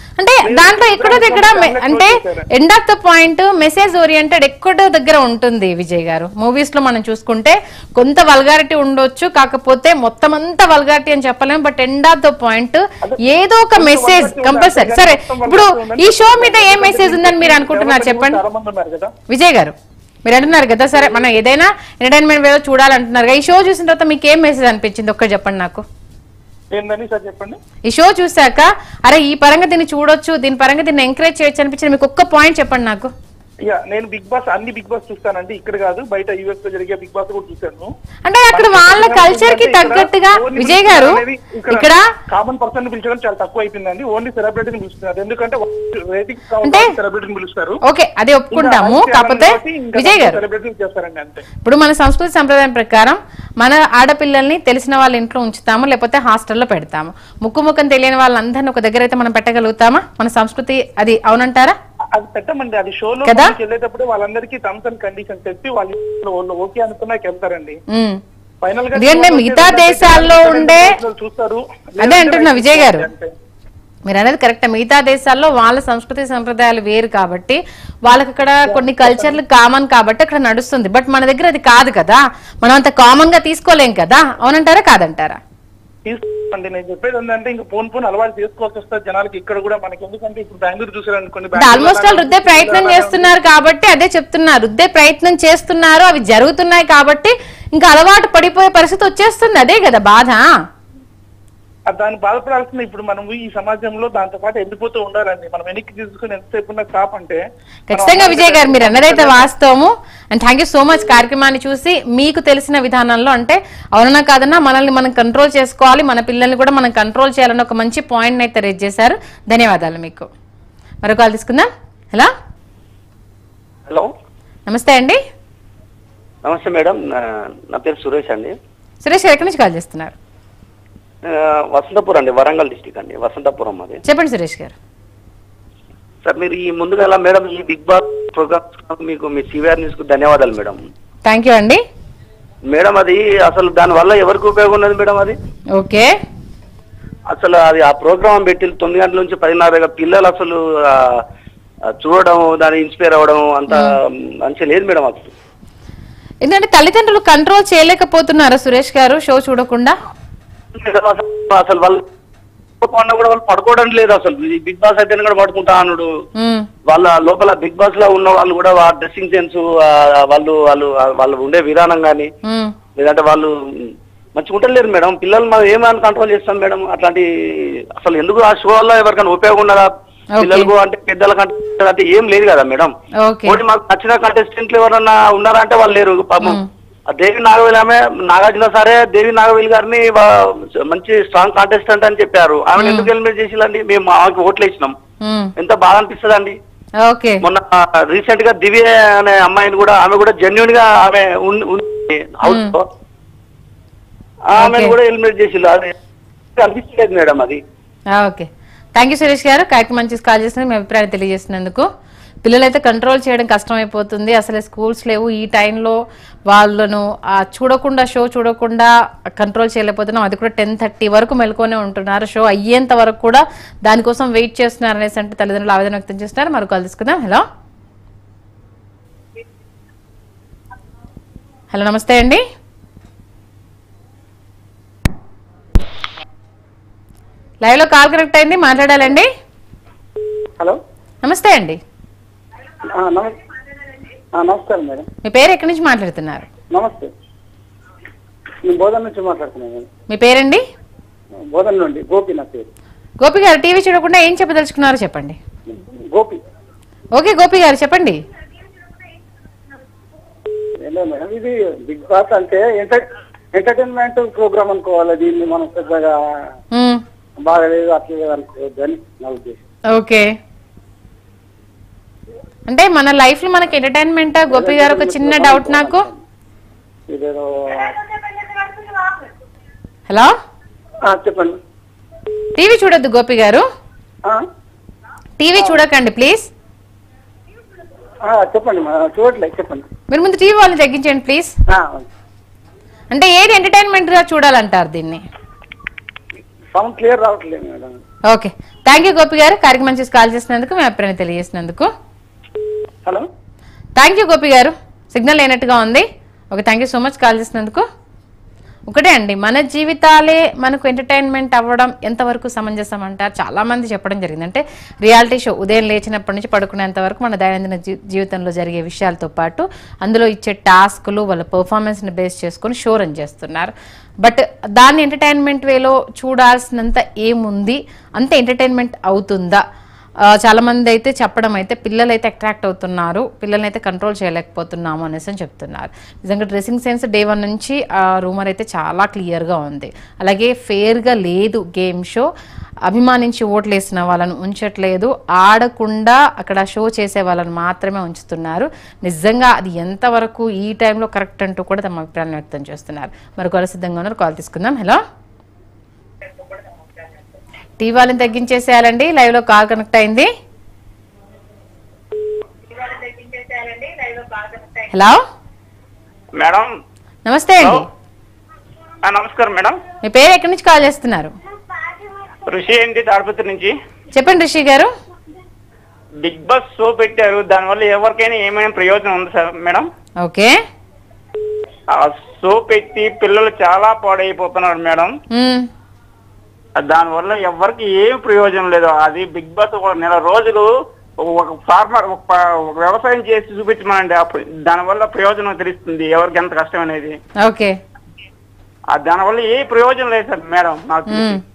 అంటే దాంట్లో ఎక్కడో దగ్గర మె- అంటే end of the point message oriented ఎక్కడో దగ్గర ఉంటుంది విజయ్ గారు మూవీస్ లో మనం చూసుకుంటే కొంత వల్గారిటీ ఉండొచ్చు కాకపోతే మొత్తం అంతా వల్గారిటీ అని చెప్పలేము but end of the point ఏదో ఒక మెసేజ్ కంపల్సరీ సరే ఇప్పుడు ఈ షో మీద ఏ మెసేజ్ ఉందని మీరు అనుకుంటున్నారు చెప్పండి చాలా మంది ఉన్నారు కదా విజయ్ గారు మీరు అంటున్నారు కదా సరే మనం ఏదైనా ఎంటర్టైన్మెంట్ వేలో చూడాలంటున్నారు కదా ఈ షో చూసిన తర్వాత మీకు ఏం మెసేజ్ అనిపించింది ఒక్కటి చెప్పండి నాకు ఏందని సార్ చెప్పండి ఈ షో చూశాక అరే ఈ పరంగా దీన్ని చూడొచ్చు దీని పరంగా దీన్ని ఎంకరేజ్ చేయొచ్చు అనిపించింది మీకు ఒక్క పాయింట్ చెప్పండి నాకు ఇక నేను బిగ్ బాస్ అన్ని బిగ్ బాస్ చూస్తానండి ఇక్కడ కాదు బయట యూఎస్ లో జరిగే బిగ్ బాస్ కూడా చూశాను అంటే అక్కడ వాళ్ళ కల్చర్ కి తగ్గట్టుగా విజయ్ గారు ఇక్కడ కామన్ పర్సన్ ని పిలిచడం చాలా తక్కువ అయిపోయిందండి ఓన్లీ సెలబ్రిటీని పిలుస్తున్నారు ఎందుకంటే రేటింగ్స్ అంటే- కావాలి సెలబ్రిటీని పిలుస్తారు ఓకే అదే ఒప్పుకుంటాము కాకపోతే విజయ్ గారు సెలబ్రిటీని చేస్తారండి అంతే ఇప్పుడు మన సంస్కృతి సంప్రదాయం ప్రకారం మన ఆడపిల్లల్ని తెలిసిన వాళ్ళ ఇంట్లో ఉంచుతాము లేకపోతే హాస్టల్లో పెడతాము ముక్కు ముఖం తెలియని వాళ్ళందరినీ ఒక దగ్గర అయితే మనం పెట్టగలుగుతామా మన సంస్కృతి అది అవునంటారా అది పెట్టమండి అది షోలో కదా? వెళ్ళేటప్పుడు వాళ్ళందరికీ టర్మ్స్ అండ్ కండిషన్ చెప్పి వాళ్ళు వాళ్ళు ఓకే అనుకున్నాక వెళ్తారండి ఉమ్. ఫైనల్ గా ఎందుకంటే show మిగతా వచ్చేసి దేశాల్లో ఉండే చూస్తారు అదే అంటున్నా విజయ్ గారు. అంతే. మీరు అనేది కరెక్ట్ మిగతా దేశాల్లో వాళ్ళ సంస్కృతి సంప్రదాయాలు వేరు కాబట్టి వాళ్ళకి అక్కడ కొన్ని కల్చర్లు కామన్ కాబట్టి అక్కడ నడుస్తుంది బట్ మన దగ్గర అది కాదు కదా మనం అంత కామన్ గా తీసుకోలేం కదా అవునంటారా కాదంటారా తీసుకోండి నేను చెప్పేది ఏంటంటే ఇంకా ఫోన్ ఫోన్ అలవాటు చేసుకోవాల్సి వస్తుంది జనాలకి ఇక్కడ కూడా మనకి ఎందుకంటే ఇప్పుడు బెంగళూరు చూసారనుకోండి అంటే ఆల్మోస్ట్ వాళ్ళు రుద్దే ప్రయత్నం చేస్తున్నారు కాబట్టి అదే చెప్తున్నారు రుద్దే ప్రయత్నం చేస్తున్నారు అవి జరుగుతున్నాయి కాబట్టి ఇంకా అలవాటు పడిపోయే పరిస్థితి వచ్చేస్తుంది అదే కదా బాధ ఆ దాన్ని బాధపడాల్సిన ఇప్పుడు మనం ఈ సమాజంలో దాంతో పాటు వెళ్ళిపోతూ ఉండాలండి మనం వెనక్కి తీసుకుని ఎంతసేపు ఉన్న స్టాప్ అంటే మనం ఖచ్చితంగా విజయ్ గారు మీరు అన్నదైతే వాస్తవము and thank you so much కార్యక్రమాన్ని చూసి మీకు తెలిసిన విధానంలో అంటే అవునన్నా కాదన్నా మనల్ని మనం కంట్రోల్ చేసుకోవాలి మన పిల్లల్ని కూడా మనం కంట్రోల్ చేయాలని ఒక మంచి పాయింట్ అయితే రేజ్ చేశారు ధన్యవాదాలు మీకు మరో కాల్ తీసుకుందాం హలో హలో నమస్తే అండి నమస్తే మేడం నా నా పేరు సురేష్ అండి సురేష్ గారు ఎక్కడి నుంచి కాల్ చేస్తున్నారు ఆ, వసంతపురం అండి వరంగల్ డిస్టిక్ అండి వసంతపురం అది చెప్పండి సురేష్ గారు సార్ మీరు ఈ ముందుగా మేడం ఈ బిగ్ బాస్ ప్రోగ్రామ్ మీకు మీ సివిఆర్ న్యూస్ కు ధన్యవాదాలు మేడం థ్యాంక్ యూ అండి మేడం అది అసలు దాని వల్ల ఎవరికి ఉపయోగం ఉన్నది మేడం అది ఓకే అసలు అది ఆ ప్రోగ్రామ్ పెట్టి తొమ్మిది గంటల నుంచి పదిన్నర పిల్లలు అసలు ఆ, ఆ, చూడడం దాన్ని ఇన్స్పైర్ అవ్వడం అంత మంచిగా లేదు మేడం అసలు ఎందుకంటే తల్లిదండ్రులు కంట్రోల్ చేయలేకపోతున్నారా సురేష్ గారు షో చూడకుండా అసలు- అసలు వాళ్ళు పడుకోకుండా కూడా వాళ్ళు పడుకోవడం లేదు అసలు ఈ బిగ్ బాస్ అయితే కూడా పడుకుంటా అన్నాడు ఉమ్, వాళ్ళ లోపల బిగ్ బాస్ లో ఉన్న వాళ్ళు కూడా ఆ డ్రెస్సింగ్ సెన్స్ వాళ్ళు వాళ్ళు వాళ్ళు ఉండే విధానం కానీ ఉమ్, లేదంటే వాళ్ళు మంచిగా ఉంటలేరు మేడం పిల్లలు మనం ఏమని కంట్రోల్ చేస్తాం మేడం అట్లాంటి అసలు ఎందుకు ఆ షో వల్ల ఎవరికైనా ఉపయోగం ఉన్నదా Okay. పిల్లలకు అంటే పెద్దల అంటే ఏం లేదు కదా మేడం ఓకే పోటీ మాకు నచ్చిన కంటెస్టెంట్లు ఎవరన్నా ఉన్నారా అంటే వాళ్ళు లేరు పాపం ఆ దేవి నాగవేలి ఆమె నాగార్జున సరే దేవి నాగవేలి గారిని వా- మంచి స్ట్రాంగ్ కాంటెస్టెంట్ అని చెప్పారు ఆమె ఎందుకు ఎలిమినేట్ చేసిలండి మేము ఆమెకి ఓట్లు వేసినాం ఉమ్, ఎంత బాధ అనిపిస్తుంది అండి ఓకే మొన్న రీసెంట్ గా దివ్య అనే అమ్మాయిని కూడా ఆమె కూడా జెన్యున్ గా ఆమె ఉన్- ఉంది హౌస్ లో ఆమెను Okay. కూడా ఎలిమినేట్ చేసిల్లు అది అనిపించలేదు మేడం అది ఆ, ఓకే థ్యాంక్ యూ సురేష్ గారు కార్యక్రమం చూసి కాల్ చేసిన మీ అభిప్రాయాన్ని తెలియజేసినందుకు పిల్లలైతే కంట్రోల్ చేయడం కష్టమైపోతుంది అసలు స్కూల్స్ లేవు ఈ టైంలో వాళ్ళను ఆ చూడకుండా షో చూడకుండా కంట్రోల్ చేయలేకపోతున్నాం అది కూడా టెన్ థర్టీ వరకు మెలుకొనే ఉంటున్నారు షో అయ్యేంత వరకు కూడా దానికోసం వెయిట్ చేస్తున్నారు అనేసి అంటే తల్లిదండ్రులు ఆవేదన వ్యక్తం చేస్తున్నారు మరో కాల్ తీసుకుందాం హలో హలో నమస్తే అండి లైవ్ లో కాల్ కనెక్ట్ అయింది మాట్లాడాలండి హలో నమస్తే అండి ఆ, నమస్- ఆ, నమస్కారం మేడం మీ పేరు ఎక్కడి నుంచి మాట్లాడుతున్నారు నమస్తే నేను బోధన నుంచి మాట్లాడుతున్నాను మేడం మీ పేరండి బోధన నుండి గోపి నా పేరు గోపి గారు టీవీ చూడకుండా ఏం చెప్పదలుచుకున్నారో చెప్పండి గోపి ఓకే గోపి గారు చెప్పండి ఏంటో మేడం ఇది బిగ్ బాస్ అంటే ఎంటర్ ఎంటర్టైన్మెంట్ ప్రోగ్రామ్ అనుకోవాలి దీన్ని మనం పెద్దగా మ్మ్. బాగలేదు అట్లేదు అనుకోవద్దు అని నా ఉద్దేశం ఓకే అంటే మన లైఫ్ లో మనకి ఎంటర్టైన్మెంట్ గోపి గారు ఒక చిన్న డౌట్ నాకు ఇదేదో హలో ఆ, చెప్పండి టీవీ చూడొద్దు గోపి గారు ఆ? టీవీ చూడకండి ప్లీజ్ ఆ, చెప్పండి మేడం చూడట్లేదు చెప్పండి మీరు ముందు టీవీ వాళ్ళని తగ్గించండి ప్లీజ్ ఆ, అంటే ఏది ఎంటర్టైన్మెంట్ గా చూడాలంటారు దీన్ని సౌండ్ క్లియర్ రావట్లేదు madam okay thank you Gopi గారు కార్యక్రమం చేసి కాల్ చేసినందుకు మీ అభిప్రాయం తెలియజేసినందుకు హలో థ్యాంక్ యూ గోపి గారు సిగ్నల్ లేనట్టుగా ఉంది okay thank you so much call చేసినందుకు ఒకటే అండి మన జీవితాలే మనకు ఎంటర్టైన్మెంట్ అవ్వడం ఎంతవరకు సమంజసం అంటారు చాలా మంది చెప్పడం జరిగింది అంటే రియాలిటీ షో ఉదయం లేచినప్పటి నుంచి పడుకునేంత వరకు మన దైనందిన జీ- జీవితంలో జరిగే విషయాలతో పాటు అందులో ఇచ్చే టాస్క్లు వాళ్ళ పర్ఫార్మెన్స్ని బేస్ చేసుకొని షో రన్ చేస్తున్నారు బట్ దాన్ని ఎంటర్టైన్మెంట్ వేలో చూడాల్సినంత ఏముంది అంత ఎంటర్టైన్మెంట్ అవుతుందా ఆ, చాలా మంది అయితే చెప్పడం అయితే పిల్లలు అయితే అట్రాక్ట్ అవుతున్నారు పిల్లల్ని అయితే కంట్రోల్ చేయలేకపోతున్నాము అనేసి అని చెప్తున్నారు నిజంగా డ్రెస్సింగ్ సెన్స్ డే వన్ నుంచి ఆ రూమర్ అయితే చాలా క్లియర్గా ఉంది అలాగే ఫేర్గా లేదు గేమ్ షో అభిమానించి ఓట్లు వేసిన వాళ్ళను ఉంచట్లేదు ఆడకుండా అక్కడ షో చేసే వాళ్ళని మాత్రమే ఉంచుతున్నారు నిజంగా అది ఎంతవరకు ఈ టైంలో కరెక్ట్ అంటూ కూడా తమ అభిప్రాయాన్ని వ్యక్తం చేస్తున్నారు మరి కాల్ సిద్ధంగా ఉన్నారు కాల్ తీసుకుందాం హలో టీవీ వాళ్ళని తగ్గించేసేయాలండి లైవ్ లో కాల్ కనెక్ట్ అయింది హలో మేడం నమస్తే అండి ఆ, నమస్కారం మేడం మీ పేరు ఎక్కడి నుంచి కాల్ చేస్తున్నారు ఋషి ఏంటి తాడిపత్రి నుంచి చెప్పండి రిషి గారు బిగ్ బాస్ షో పెట్టారు దానివల్ల ఎవరికైనా ఏమైనా ప్రయోజనం ఉంది సార్ మేడం ఓకే ఆ షో పెట్టి పిల్లలు చాలా పాడైపోతున్నారు మేడం మ్మ్. దానివల్ల ఎవరికి ఏం ప్రయోజనం లేదు అది బిగ్ బాస్ ఒక నెల రోజులు ఒక ఫార్మర్ ఒక ప- ఒక వ్యవసాయం చేసి చూపించమనండి అప్పుడు దానివల్ల ప్రయోజనం తెలుస్తుంది ఎవరికి ఎంత కష్టం అనేది ఓకే ఆ దానివల్ల ఏ ప్రయోజనం లేదు సార్ మేడం నాకు తెలిసి. Hmm.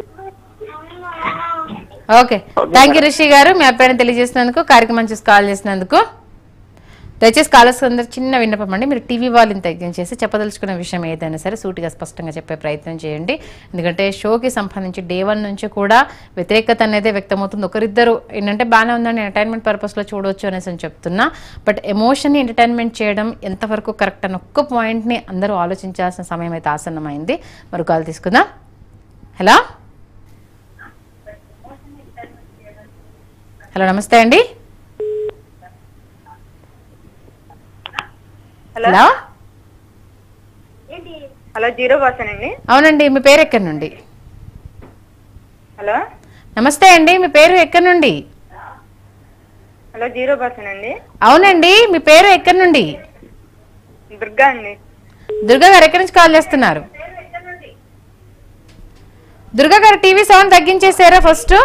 Okay thank you Rishi గారు మీ అభిప్రాయం తెలియజేసినందుకు కార్యక్రమం చూసి కాల్ చేసినందుకు దయచేసి కాలర్స్ అందరు చిన్న విన్నపం అండి మీరు టీవీ వాళ్ళని తగ్గించేసి చెప్పదలుచుకున్న విషయం ఏదైనా సరే సూటిగా స్పష్టంగా చెప్పే ప్రయత్నం చేయండి ఎందుకంటే షోకి సంబంధించి డే వన్ నుంచి కూడా వ్యతిరేకత అనేది వ్యక్తమవుతుంది ఒకరిద్దరు ఏంటంటే బాగానే ఉందండి ఎంటర్టైన్మెంట్ పర్పస్లో చూడొచ్చు అనేసి అని చెప్తున్నా బట్ ఎమోషన్ని ఎంటర్టైన్మెంట్ చేయడం ఎంతవరకు కరెక్ట్ అని ఒక్క పాయింట్ని అందరూ ఆలోచించాల్సిన సమయం అయితే ఆసన్నమైంది మరి కాల్ తీసుకుందాం హలో హలో నమస్తే అండి hello hello hello zero person అండి అవునండి మీ పేరు ఎక్కడి నుండి హలో నమస్తే అండి మీ పేరు ఎక్కడి నుండి హలో జీరో పర్సన్ అండి అవునండి మీ పేరు ఎక్కడి నుండి దుర్గా అండి దుర్గా గారు ఎక్కడి నుంచి కాల్ చేస్తున్నారు దుర్గా గారు టీవీ సౌండ్ తగ్గించేసారా ఫస్ట్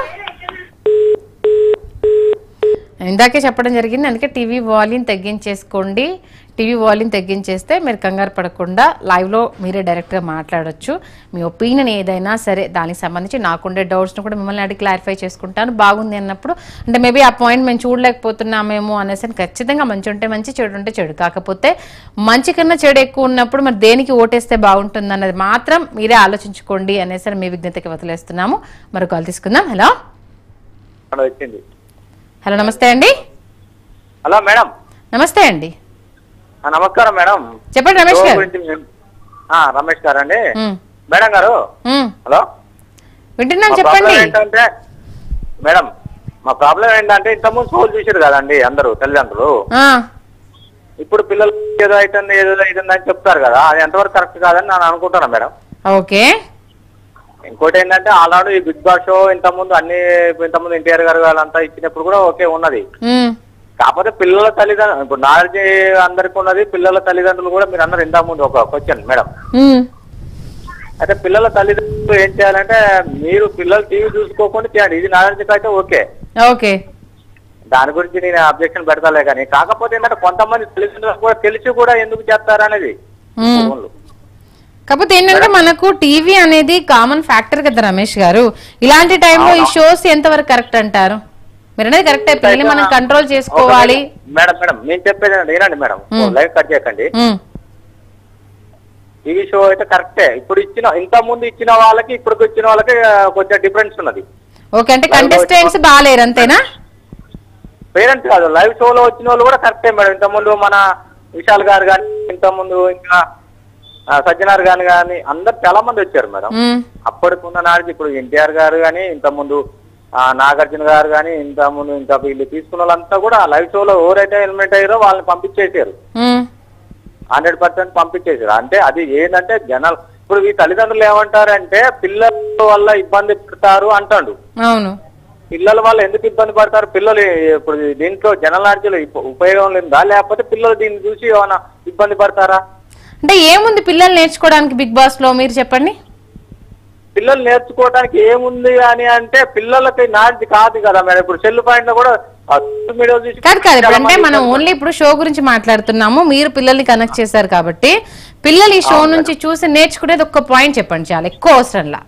ఇందాకే చెప్పడం జరిగింది అందుకే టీవీ వాల్యూమ్ తగ్గించేసుకోండి టీవీ వాల్యూమ్ తగ్గించేస్తే మీరు కంగారు పడకుండా లైవ్లో మీరే డైరెక్ట్గా మాట్లాడొచ్చు మీ ఒపీనియన్ ఏదైనా సరే దానికి సంబంధించి నాకుండే డౌట్స్ను కూడా మిమ్మల్ని అడిగి క్లారిఫై చేసుకుంటాను బాగుంది అన్నప్పుడు అంటే మేబీ ఆ పాయింట్ మేము చూడలేకపోతున్నామేమో అనేసి అని ఖచ్చితంగా మంచి ఉంటే మంచి చెడు ఉంటే చెడు కాకపోతే మంచి కన్నా చెడు ఎక్కువ ఉన్నప్పుడు మరి దేనికి ఓటేస్తే బాగుంటుంది అన్నది మాత్రం మీరే ఆలోచించుకోండి అనేసి అని మీ విజ్ఞతకి వదిలేస్తున్నాము మరి కాల్ తీసుకుందాం హలో అక్కడ వచ్చింది హలో నమస్తే అండి హలో మేడం నమస్తే అండి ఆ, నమస్కారం మేడం చెప్పండి రమేష్ షో గారు గురించి మేము- ఆ, రమేష్ గారు అండి ఉమ్, మేడం గారు ఉమ్, హలో వింటున్నాను మా చెప్పండి ప్రాబ్లం ఏంటంటే మేడం మా ప్రాబ్లం ఏంటంటే ఇంతకుముందు షోలు చూసారు కదండి అందరూ తల్లిదండ్రులు ఆ, ఇప్పుడు పిల్లలు ఏదో అవుతుంది ఏదో అవుతుంది అని చెప్తారు కదా అది ఎంతవరకు కరెక్ట్ కాదని నేను అనుకుంటున్నాను మేడం ఓకే ఇంకోటి ఏంటంటే ఆనాడు ఈ బిగ్ బాస్ షో ఇంతకుముందు అన్ని ఇంతకుముందు ఎన్టీఆర్ గారు వాళ్ళంతా ఇచ్చినప్పుడు కూడా ఓకే ఉన్నది ఉమ్, కాకపోతే పిల్లల తల్లిదండ్రులు ఇప్పుడు నాలెడ్జ్ అందరికి ఉన్నది పిల్లల తల్లిదండ్రులు కూడా మీరు అన్నారు ఇంతకు ముందు ఒక క్వశ్చన్ మేడం ఉమ్, అయితే పిల్లల తల్లిదండ్రులు ఏం చేయాలంటే మీరు పిల్లలు టీవీ చూసుకోకుండా చేయండి ఇది నాలెడ్జ్ అయితే ఓకే ఓకే దాని గురించి నేను అబ్జెక్షన్ పెడతాలే కానీ కాకపోతే ఏంటంటే కొంతమంది తల్లిదండ్రులకు కూడా తెలిసి కూడా ఎందుకు చేస్తారు అనేది ఉమ్. కాకపోతే ఏంటంటే మనకు టీవీ అనేది కామన్ ఫ్యాక్టర్ కదా రమేష్ గారు ఇలాంటి టైంలో ఈ షోస్ ఎంతవరకు కరెక్ట్ అంటారు మీరు అనేది కరెక్ట్ పిల్లల్ని మనం కంట్రోల్ చేసుకోవాలి మేడం మేడం నేను చెప్పేది ఏంటంటే వినండి మేడం లైవ్ కట్ చేయకండి ఉమ్, టీవీ షో అయితే కరెక్టే ఇప్పుడు ఇచ్చిన ఇంత ముందు ఇచ్చిన వాళ్ళకి ఇప్పుడు ఇచ్చిన వాళ్ళకి ఆ, కొంచెం డిఫరెన్స్ ఉన్నది ఓకే అంటే కంటెస్టెంట్స్ బాగాలేరు అంతేనా పేరెంట్స్ కాదు లైవ్ షోలో వచ్చిన వాళ్ళు కూడా కరెక్టే మేడం ఇంత ముందు మన విశాల్ గారు కానీ ఇంత ముందు ఇంకా ఆ, సజ్జనార్ గారు కానీ అందరు చాలా మంది వచ్చారు మేడం ఉమ్, అప్పటికి ఉన్న నాటికి ఇప్పుడు ఎన్టీఆర్ గారు కానీ ఇంత ముందు ఆ, నాగార్జున గారు కానీ ఇంత ముందు ఇంకా వీళ్ళు తీసుకున్న వాళ్ళంతా కూడా లైవ్ షోలో ఎవరైతే ఎలిమెంట్ అయ్యారో వాళ్ళని పంపించేసారు ఉమ్, హండ్రెడ్ పర్సెంట్ పంపించేసారు అంటే అది ఏంటంటే జనాలు ఇప్పుడు ఈ తల్లిదండ్రులు ఏమంటారంటే పిల్లలు వల్ల ఇబ్బంది పడతారు అంటాడు అవును పిల్లల వల్ల ఎందుకు ఇబ్బంది పడతారు పిల్లలు ఇప్పుడు దీంట్లో జనరల్ నాలెడ్జ్లో ఉప- ఉపయోగం లేదా లేకపోతే పిల్లలు దీన్ని చూసి ఏమైనా ఇబ్బంది పడతారా అంటే ఏముంది పిల్లలు నేర్చుకోవడానికి బిగ్ బాస్ లో మీరు చెప్పండి పిల్లలు నేర్చుకోవడానికి ఏముంది అని అంటే పిల్లలకి నాలెడ్జ్ కాదు కదా మేడం ఇప్పుడు సెల్ పాయింట్ లో కూడా సోషల్ మీడియా చూసి కాదు కాదు ఇప్పుడు చాలా అంటే మంది మనం ఓన్లీ ఇప్పుడు షో గురించి మాట్లాడుతున్నాము మీరు పిల్లల్ని కనెక్ట్ చేశారు కాబట్టి పిల్లలు ఈ షో నుంచి చూసి నేర్చుకునేది ఒక్క పాయింట్ చెప్పండి చాలా ఎక్కువ అవసరంలా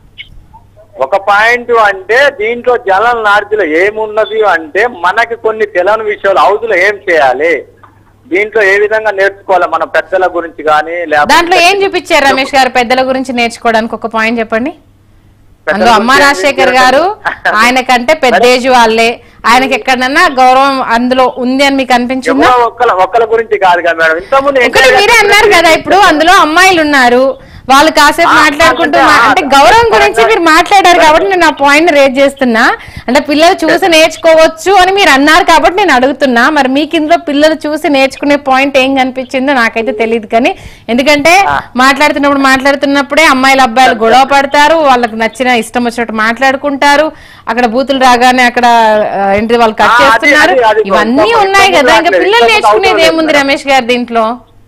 ఒక పాయింట్ అంటే దీంట్లో జనరల్ నాలెడ్జ్ లో ఏమున్నది అంటే మనకి కొన్ని తెలియని విషయాలు హౌస్ లో ఏం చేయాలి దీంట్లో ఏ విధంగా నేర్చుకోవాలి మన పెద్దల గురించి కానీ దాంట్లో ఏం చూపించారు రమేష్ గారు పెద్దల గురించి నేర్చుకోవడానికి ఒక పాయింట్ చెప్పండి పెద్దల అందులో అమ్మ గురించి ఏం రాజశేఖర్ చూపించారు? గారు ఆయన కంటే పెద్ద ఏజ్ వాళ్ళే ఆయనకి ఎక్కడన్నా గౌరవం అందులో ఉంది అని మీకు అనిపించిందా ఎవరో ఒక్కల ఒక్కల గురించి కాదు కదా మేడం ఇంతకుముందు ఒకటి మీరే అన్నారు కదా ఇప్పుడు అందులో అమ్మాయిలు ఉన్నారు వాళ్ళు కాసేపు ఆ, మాట్లాడుకుంటూ అంటే మా- ఆ- అంటే గౌరవం గురించి మీరు మాట్లాడారు కాబట్టి నేను ఆ పాయింట్ రేజ్ చేస్తున్నా అంటే పిల్లలు చూసి నేర్చుకోవచ్చు అని మీరు అన్నారు కాబట్టి నేను అడుగుతున్నా మరి మీకు ఇందులో పిల్లలు చూసి నేర్చుకునే పాయింట్ ఏం కనిపించిందో నాకైతే తెలియదు కానీ ఎందుకంటే మాట్లాడుతున్నప్పుడు మాట్లాడుతున్నప్పుడే అమ్మాయిలు అబ్బాయిలు గొడవ పడతారు వాళ్ళకి నచ్చిన ఇష్టం వచ్చినట్టు మాట్లాడుకుంటారు అక్కడ బూతులు రాగానే అక్కడ ఆ, ఏంటి వాళ్ళు కట్ ఆ, అది- చేస్తున్నారు అది- అది ఇవన్నీ కొంత- ఉన్నాయి కొంత కదా ఇంకా రావట్లేదు. పిల్లలు కొంత నేర్చుకునేది అవసరం ఏముంది లేదు. రమేష్ గారు దీంట్లో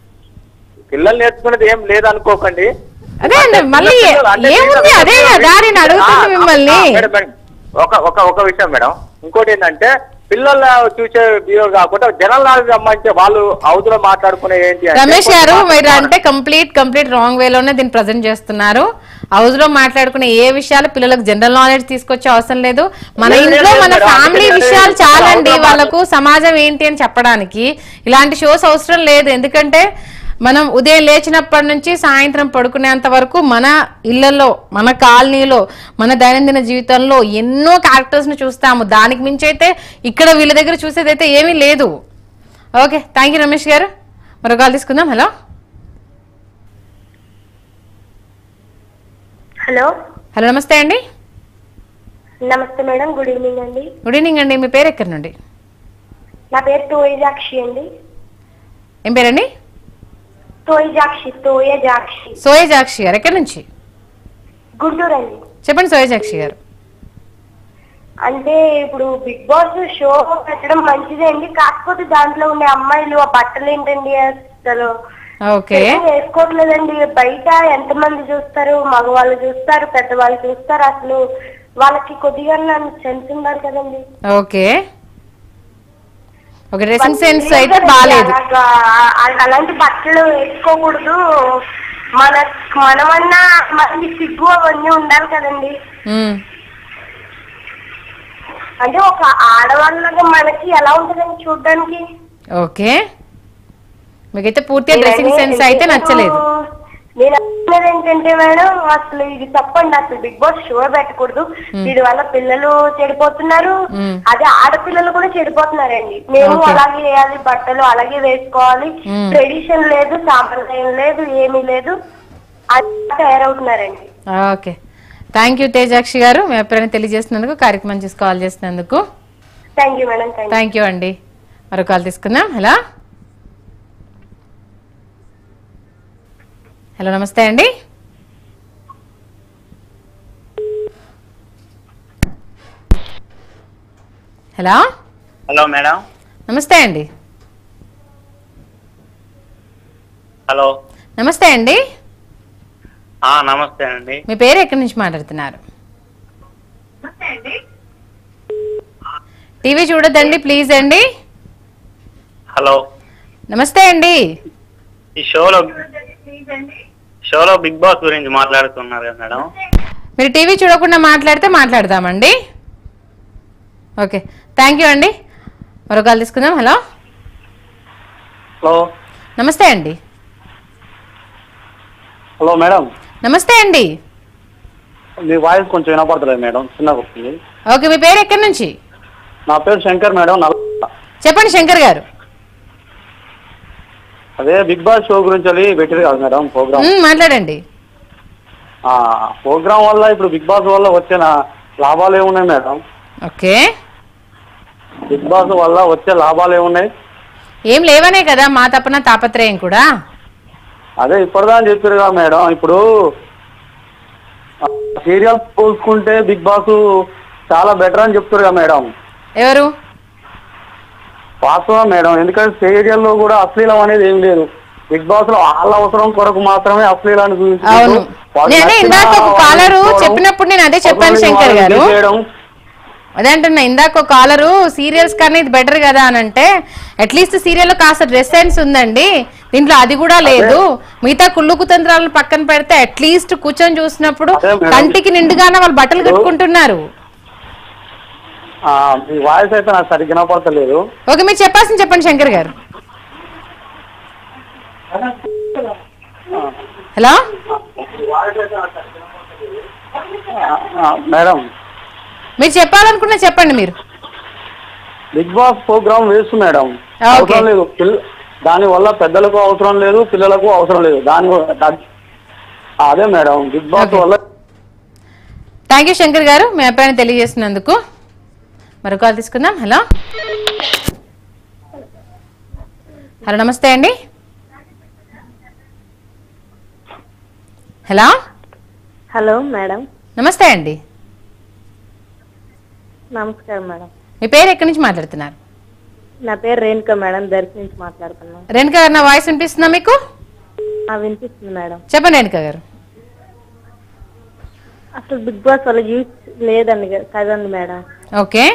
పిల్లలు నేర్చుకునేది ఏం లేదనుకోకండి అదే అండి మళ్ళీ పిల్లలు అంటే ఏముంది పిల్లలు- అదే కదా నేను అడుగుతుంది ఆ, మిమ్మల్ని ఆ, మేడం, మేడం. ఒక ఒక ఒక విషయం మేడం ఇంకోటి ఏంటంటే పిల్లలు చూసే బిహేవ్ కాకుండా జనరల్ నాలెడ్జ్ సంబంధించి వాళ్ళు అవతల మాట్లాడుకునే ఏంటి అంటే రమేష్ కొంచెం గారు మీరు మాట్లాడుకోవాలి. అంటే కంప్లీట్ కంప్లీట్ రాంగ్ వేలోనే దీన్ని ప్రజెంట్ చేస్తున్నారు హౌస్ లో మాట్లాడుకునే ఏ విషయాలు పిల్లలకు జనరల్ నాలెడ్జ్ తీసుకొచ్చే అవసరం లేదు మన లేదు, ఇంట్లో లేదు, మన మేడం. ఫ్యామిలీ అందుకే విషయాలు నేను చాలండి house లో వాళ్ళకు సమాజం ఏంటి అని చెప్పడానికి ఇలాంటి షోస్ అవసరం లేదు ఎందుకంటే మనం ఉదయం లేచినప్పటి నుంచి సాయంత్రం పడుకునేంత వరకు మన ఇళ్లలో మన కాలనీలో మన దైనందిన జీవితంలో ఎన్నో క్యారెక్టర్స్ ని చూస్తాము దానికి మించి అయితే ఇక్కడ వీళ్ళ దగ్గర చూసేదైతే ఏమీ లేదు ఓకే థ్యాంక్ యూ రమేష్ గారు మరో కాల్ తీసుకుందాం హలో హలో హలో నమస్తే అండి నమస్తే మేడం గుడ్ ఈవినింగ్ అండి గుడ్ ఈవినింగ్ అండి మీ పేరు ఎక్కడి నుండి నా పేరు తోయజాక్షి అండి ఏం పేరండి తోయజాక్షి తోయజాక్షి సోయజాక్షి గారు ఎక్కడి నుంచి గుంటూరు అండి చెప్పండి సోయజాక్షి గారు అంటే ఇప్పుడు బిగ్ బాస్ షో పెట్టడం మంచిదే అండి కాకపోతే దాంట్లో ఉండే అమ్మాయిలు ఆ బట్టలు ఏంటండి అసలు ఓకే ఏం వేసుకోవట్లేదండి బయట ఎంతమంది చూస్తారు మగవాళ్ళు చూస్తారు పెద్దవాళ్ళు చూస్తారు అసలు వాళ్ళకి కొద్దిగా సెన్స్ ఉండాలి కదండి ఓకే ఓకే డ్రెస్సింగ్ వాళ్ళు సెన్స్ అయితే లేదండి, బాగాలేదు అలాగా, ఆ- అలాంటి బట్టలు వేసుకోకూడదు మన మనమన్నా మనకి సిగ్గు అవన్నీ ఉండాలి కదండి మ్మ్. అంటే ఒక ఆడవాళ్ళగా మనకి ఎలా ఉంటుందండి చూడడానికి ఓకే మీకైతే పూర్తిగా డ్రెస్సింగ్ సెన్స్ అయితే నచ్చలేదు నేను అనుకున్నది ఏంటంటే మేడం అసలు ఇది తప్పండి అసలు బిగ్ బాస్ షో పెట్టకూడదు దీని వల్ల పిల్లలు చెడిపోతున్నారు మ్మ్. అదే ఆడపిల్లలు కూడా చెడిపోతున్నారండి మేము Okay. అలాగే వేయాలి బట్టలు అలాగే వేసుకోవాలి మ్మ్. ట్రెడిషన్ లేదు సాంప్రదాయం లేదు ఏమీ లేదు అది తయారవుతున్నారండి ఓకే థ్యాంక్ యూ తేజాక్షి గారు మీ అభిప్రాయం తెలియజేసినందుకు కార్యక్రమం చేసి కాల్ చేసినందుకు thank you madam thank you thank you అండి మరో కాల్ తీసుకుందాం హలో హలో నమస్తే అండి హలో హలో మేడం నమస్తే అండి హలో నమస్తే అండి ఆ, నమస్తే అండి మీ పేరు ఎక్కడి నుంచి మాట్లాడుతున్నారు టీవీ చూడొద్దండి ప్లీజ్ అండి హలో నమస్తే అండి ఈ షోలో షోలో బిగ్ బాస్ గురించి మాట్లాడుతున్నారు కదా మేడం మీరు టీవీ చూడకుండా మాట్లాడితే మాట్లాడదామండి ఓకే థ్యాంక్ యూ అండి మరో కాల్ తీసుకుందాం హలో హలో నమస్తే అండి హలో మేడం నమస్తే అండి మీ వాయిస్ కొంచెం వినపడతలేదు మేడం చిన్నగా వస్తుంది ఓకే మీ పేరు ఎక్కడి నుంచి నా పేరు శంకర్ మేడం నల్ల చెప్పండి శంకర్ గారు అదే బిగ్ బాస్ షో గురించి అది పెట్టారు కదా మేడం ప్రోగ్రామ్ మ్, మాట్లాడండి ఆ ప్రోగ్రామ్ వల్ల ఇప్పుడు బిగ్ బాస్ వల్ల వచ్చిన లాభాలు ఏమున్నాయి మేడం ఓకే బిగ్ బాస్ వల్ల వచ్చే లాభాలు ఏమున్నాయి ఏం లేవనే కదా మా తపన తాపత్రయం కూడా అదే ఇప్పటిదా అని చెప్పారు కదా మేడం ఇప్పుడు సీరియల్ పోల్చుకుంటే బిగ్ బాస్ చాలా బెటర్ అని చెప్తారు కదా మేడం ఎవరు వాస్తవం మేడం ఎందుకంటే సీరియల్ లో కూడా అశ్లీలం అనేది ఏం లేదు బిగ్ బాస్ లో వాళ్ళ అవసరం కొరకు మాత్రమే అశ్లీలాన్ని అవును వాళ్ళు నేనే నచ్చిన ఇందాక ఒక వాళ్ళని కాలరు తీసుకోవడం, చెప్పినప్పుడు నేను అదే చెప్పాను అవసరం లేని శంకర్ వాళ్ళని గారు తీసేయడం. అదే అంటున్నా ఇందాక ఒక కాలరు సీరియల్స్ కన్నా ఇది బెటర్ కదా అని అంటే అట్లీస్ట్ సీరియల్ లో కాస్త డ్రెస్ సెన్స్ ఉందండి దీంట్లో అది కూడా లేదు మిగతా కుళ్ళు కుతంత్రాలను పక్కన పెడితే అట్లీస్ట్ కూర్చొని చూసినప్పుడు అదే మేడం. కంటికి నిండుగానే వాళ్ళు బట్టలు కట్టుకుంటున్నారు ఆ, మీ వాయిస్ అయితే నాకు సరిగ్గా వినపడతలేదు ఓకే మీరు చెప్పాల్సింది చెప్పండి శంకర్ గారు హలో ఆ, మేడం మీరు చెప్పాలనుకున్నా చెప్పండి మీరు big boss program waste madam okay. అవసరం లేదు పిల్ల- దాని వల్ల పెద్దలకు అవసరం లేదు పిల్లలకు అవసరం లేదు దాని వ- దా- అదే మేడం బిగ్ బాస్ ఓకే. వల్ల థ్యాంక్ యూ శంకర్ గారు మీ అభిప్రాయాన్ని తెలియజేసినందుకు మరో కాల్ తీసుకుందాం హలో హలో నమస్తే అండి హలో హలో మేడం నమస్తే అండి నమస్కారం మేడం మీ పేరు ఎక్కడి నుంచి మాట్లాడుతున్నారు నా పేరు రేణుక మేడం దర్శి నుంచి మాట్లాడుతున్నాను రేణుక గారు నా వాయిస్ వినిపిస్తుందా మీకు ఆ, వినిపిస్తుంది మేడం చెప్పండి రేణుక గారు అసలు బిగ్ బాస్ వల్ల యూజ్ లేదండి క- కదండి మేడం ఓకే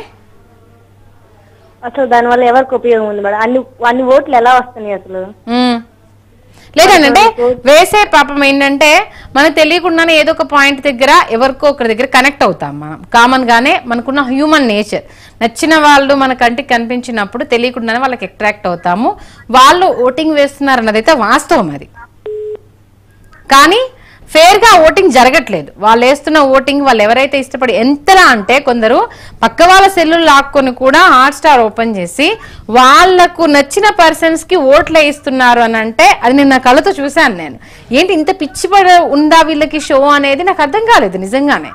అసలు దానివల్ల ఎవరికి ఉపయోగం ఉంది మేడం అన్ని అన్ని ఓట్లు ఎలా వస్తున్నాయి అసలు మ్మ్. లేదంటే వేసే పాపం ఏంటంటే మనకు తెలియకుండానే ఏదో ఒక పాయింట్ దగ్గర ఎవరికో ఒకరి దగ్గర కనెక్ట్ అవుతాం మనం కామన్ గానే మనకున్న హ్యూమన్ నేచర్ నచ్చిన వాళ్ళు మన కంటికి కనిపించినప్పుడు తెలియకుండానే వాళ్ళకి అట్రాక్ట్ అవుతాము వాళ్ళు ఓటింగ్ వేస్తున్నారు అన్నదైతే వాస్తవం అది కానీ ఫేర్ గా ఓటింగ్ జరగట్లేదు వాళ్ళు వేస్తున్న ఓటింగ్ వాళ్ళు ఎవరైతే ఇష్టపడి ఎంతలా అంటే కొందరు పక్క వాళ్ళ సెల్లులు లాక్కొని కూడా హాట్ స్టార్ ఓపెన్ చేసి వాళ్లకు నచ్చిన పర్సన్స్ కి ఓట్లు వేయిస్తున్నారు అని అంటే అది నేను నా కళ్ళతో చూశాను నేను ఏంటి ఇంత పిచ్చి పడ ఉందా వీళ్ళకి షో అనేది నాకు అర్థం కాలేదు నిజంగానే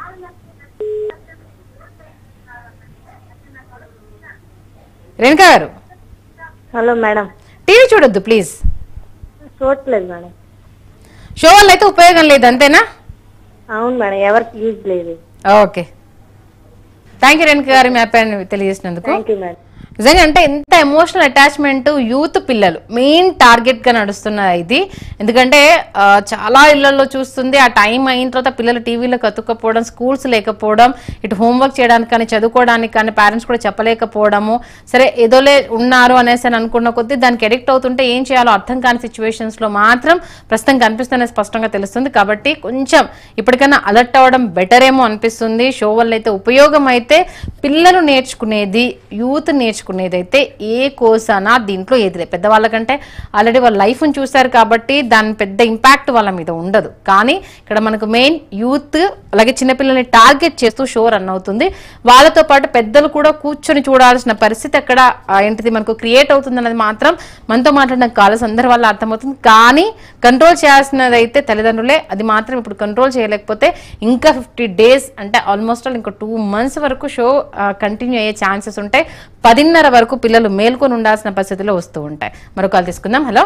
రేణుకా గారు హలో మేడం టీవీ చూడొద్దు ప్లీజ్ చూడట్లేదు మేడం షో వల్ల అయితే ఉపయోగం లేదు అంతేనా అవును మేడం ఎవరికి యూజ్ లేదు ఓకే థ్యాంక్ యూ రేణుక గారు మీ అభిప్రాయాన్ని తెలియజేసినందుకు థ్యాంక్ యూ మేడం నిజంగా అంటే ఎంత ఎమోషనల్ అటాచ్మెంట్ యూత్ పిల్లలు మెయిన్ టార్గెట్ గా నడుస్తున్న ఇది ఎందుకంటే ఆ, చాలా ఇళ్లలో చూస్తుంది ఆ టైం అయిన తర్వాత పిల్లలు టీవీలో కతుక్కపోవడం స్కూల్స్ లేకపోవడం ఇటు హోంవర్క్ చేయడానికి కానీ చదువుకోవడానికి కానీ పేరెంట్స్ కూడా చెప్పలేకపోవడము సరే ఏదోలే ఉన్నారు అనేసి అని అనుకున్న కొద్దీ దానికి అడిక్ట్ అవుతుంటే ఏం చేయాలో అర్థం కాని సిచ్యువేషన్స్ లో మాత్రం ప్రస్తుతం కనిపిస్తున్న స్పష్టంగా తెలుస్తుంది కాబట్టి కొంచెం ఇప్పటికైనా అలర్ట్ అవ్వడం బెటర్ ఏమో అనిపిస్తుంది షో వల్ల అయితే ఉపయోగం అయితే పిల్లలు నేర్చుకునేది యూత్ నేర్చుకునేది అయితే ఏ కోసానా దీంట్లో ఏది లేదు పెద్దవాళ్ళకంటే ఆల్రెడీ వాళ్ళ లైఫ్ని చూశారు కాబట్టి దాని పెద్ద ఇంపాక్ట్ వాళ్ళ మీద ఉండదు కానీ ఇక్కడ మనకు మెయిన్ యూత్ అలాగే చిన్నపిల్లల్ని టార్గెట్ చేస్తూ షో రన్ అవుతుంది వాళ్ళతో పాటు పెద్దలు కూడా కూర్చొని చూడాల్సిన పరిస్థితి అక్కడ ఆ, ఏంటిది మనకు క్రియేట్ అవుతుంది అన్నది మాత్రం మనతో మాట్లాడిన కాలర్స్ అందరి వల్ల అర్థమవుతుంది కానీ కంట్రోల్ చేయాల్సినది అయితే తల్లిదండ్రులే అది మాత్రం ఇప్పుడు కంట్రోల్ చేయలేకపోతే ఇంకా ఫిఫ్టీ డేస్ అంటే ఆల్మోస్ట్ ఆల్ ఇంకా టూ మంత్స్ వరకు షో కంటిన్యూ అయ్యే ఛాన్సెస్ ఉంటాయి పదిన్నర వరకు పిల్లలు మేల్కొని ఉండాల్సిన పరిస్థితిలో వస్తూ ఉంటాయి మరో కాల్ తీసుకుందాం హలో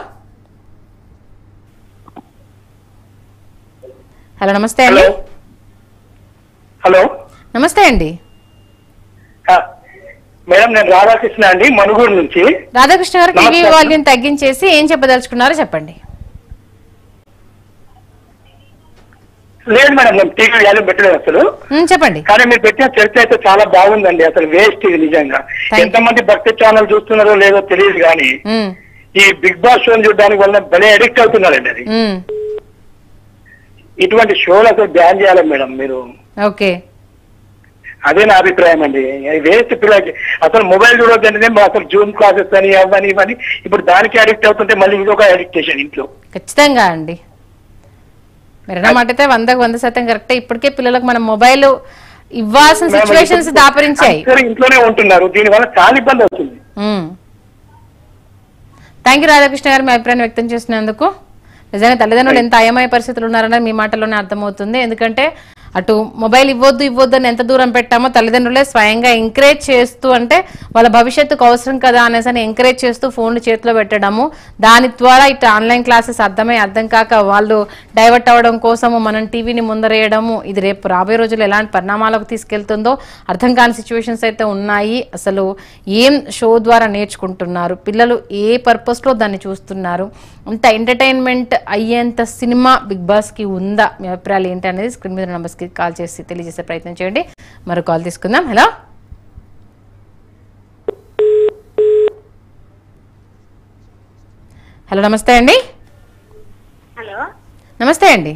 హలో నమస్తే అండి హలో నమస్తే అండి ఆ, మేడం నేను రాధాకృష్ణ అండి మనుగూరు నుంచి రాధాకృష్ణ గారు టీవీ నమస్తే. వాల్యూమ్ తగ్గించేసి ఏం చెప్పదలుచుకున్నారో చెప్పండి లేదు మేడం నేను టీవీ వాల్యూ పెట్టలేదు అసలు ఉమ్, చెప్పండి కానీ మీరు పెట్టిన చర్చ అయితే చాలా బాగుందండి అసలు వేస్ట్ ఇది నిజంగా ఎంతమంది భక్తి ఛానల్ చూస్తున్నారో లేదో తెలియదు కానీ ఉమ్, ఈ బిగ్ బాస్ షోని చూడడానికి వల్ల భలే అడిక్ట్ అవుతున్నారండి అది ఉమ్, ఇటువంటి షోలు అసలు బ్యాన్ చేయాలి మేడం మీరు ఓకే అదే నా అభిప్రాయం అండి వేస్ట్ పిల్లలకి అసలు మొబైల్ చూడొద్దంటే అసలు జూమ్ క్లాసెస్ అని అవని ఇవని ఇప్పుడు దానికి అడిక్ట్ అవుతుంటే మళ్ళీ ఇదొక అడిక్టేషన్ ఇంట్లో ఖచ్చితంగా అండి మీరు మాట అయితే వందకు వంద శాతం కరెక్టే ఇప్పటికే పిల్లలకు మనం మొబైల్ ఇవ్వాల్సిన మేము సిచ్యువేషన్స్ ఇప్పుడు దాపరించాయి అందరూ ఇంట్లోనే ఉంటున్నారు దీని వల్ల చాలా ఇబ్బంది అవుతుంది థ్యాంక్ యూ రాధాకృష్ణ గారు మీ అభిప్రాయం వ్యక్తం చేసినందుకు నిజంగా తల్లిదండ్రులు ఎంత అయమయ పరిస్థితులు ఉన్నారన్నది మీ మాటలోనే అర్థమవుతుంది ఎందుకంటే అటు మొబైల్ ఇవ్వద్దు ఇవ్వద్దు అని ఎంత దూరం పెట్టామో తల్లిదండ్రులే స్వయంగా ఎంకరేజ్ చేస్తూ అంటే వాళ్ళ భవిష్యత్తుకు అవసరం కదా అనేసి అని ఎంకరేజ్ చేస్తూ ఫోన్లు చేతిలో పెట్టడము దాని ద్వారా ఇటు ఆన్లైన్ క్లాసెస్ అర్థమై అర్థం కాక వాళ్ళు డైవర్ట్ అవ్వడం కోసము మనం టీవీని ముందరేయడము ఇది రేపు రాబోయే రోజుల్లో ఎలాంటి పరిణామాలకు తీసుకెళ్తుందో అర్థం కాని సిచ్యువేషన్స్ అయితే ఉన్నాయి అసలు ఏం షో ద్వారా నేర్చుకుంటున్నారు పిల్లలు ఏ పర్పస్లో దాన్ని చూస్తున్నారు అంత ఎంటర్టైన్మెంట్ అయ్యేంత సినిమా బిగ్ బాస్కి ఉందా మీ అభిప్రాయాలు ఏంటి అనేది స్క్రీన్ మీద నెంబర్స్కి కాల్ చేసి తెలియజేసే ప్రయత్నం చేయండి మరో కాల్ తీసుకుందాం హలో హలో నమస్తే అండి హలో నమస్తే అండి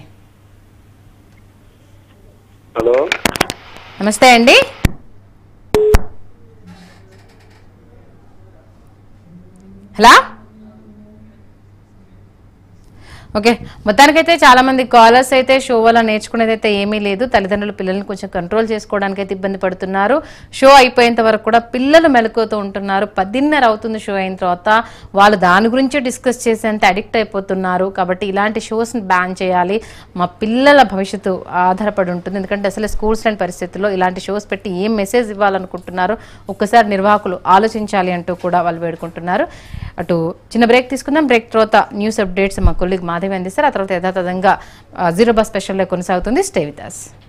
హలో నమస్తే అండి హలో ఓకే మొత్తానికైతే చాలా మంది కాలర్స్ అయితే షో వల్ల నేర్చుకునేది అయితే ఏమీ లేదు తల్లిదండ్రులు పిల్లల్ని కొంచెం కంట్రోల్ చేసుకోవడానికి అయితే ఇబ్బంది పడుతున్నారు షో అయిపోయేంత వరకు కూడా పిల్లలు మెలకువతో ఉంటున్నారు పదిన్నర అవుతుంది షో అయిన తర్వాత వాళ్ళు దాని గురించే డిస్కస్ చేసేంత అడిక్ట్ అయిపోతున్నారు కాబట్టి ఇలాంటి షోస్ని బ్యాన్ చేయాలి మా పిల్లల భవిష్యత్తు ఆధారపడి ఉంటుంది ఎందుకంటే అసలు స్కూల్స్ లాంటి పరిస్థితుల్లో ఇలాంటి షోస్ పెట్టి ఏం మెసేజ్ ఇవ్వాలనుకుంటున్నారు ఒక్కసారి నిర్వాహకులు ఆలోచించాలి అంటూ కూడా వాళ్ళు వేడుకుంటున్నారు అటు చిన్న బ్రేక్ తీసుకుందాం బ్రేక్ తర్వాత న్యూస్ అప్డేట్స్ మా కొల్లికి మాధవి అందిస్తారు ఆ తర్వాత యథాతథంగా ఆ, జీరో బస్ స్పెషల్లో కొనసాగుతుంది స్టే విత్ అస్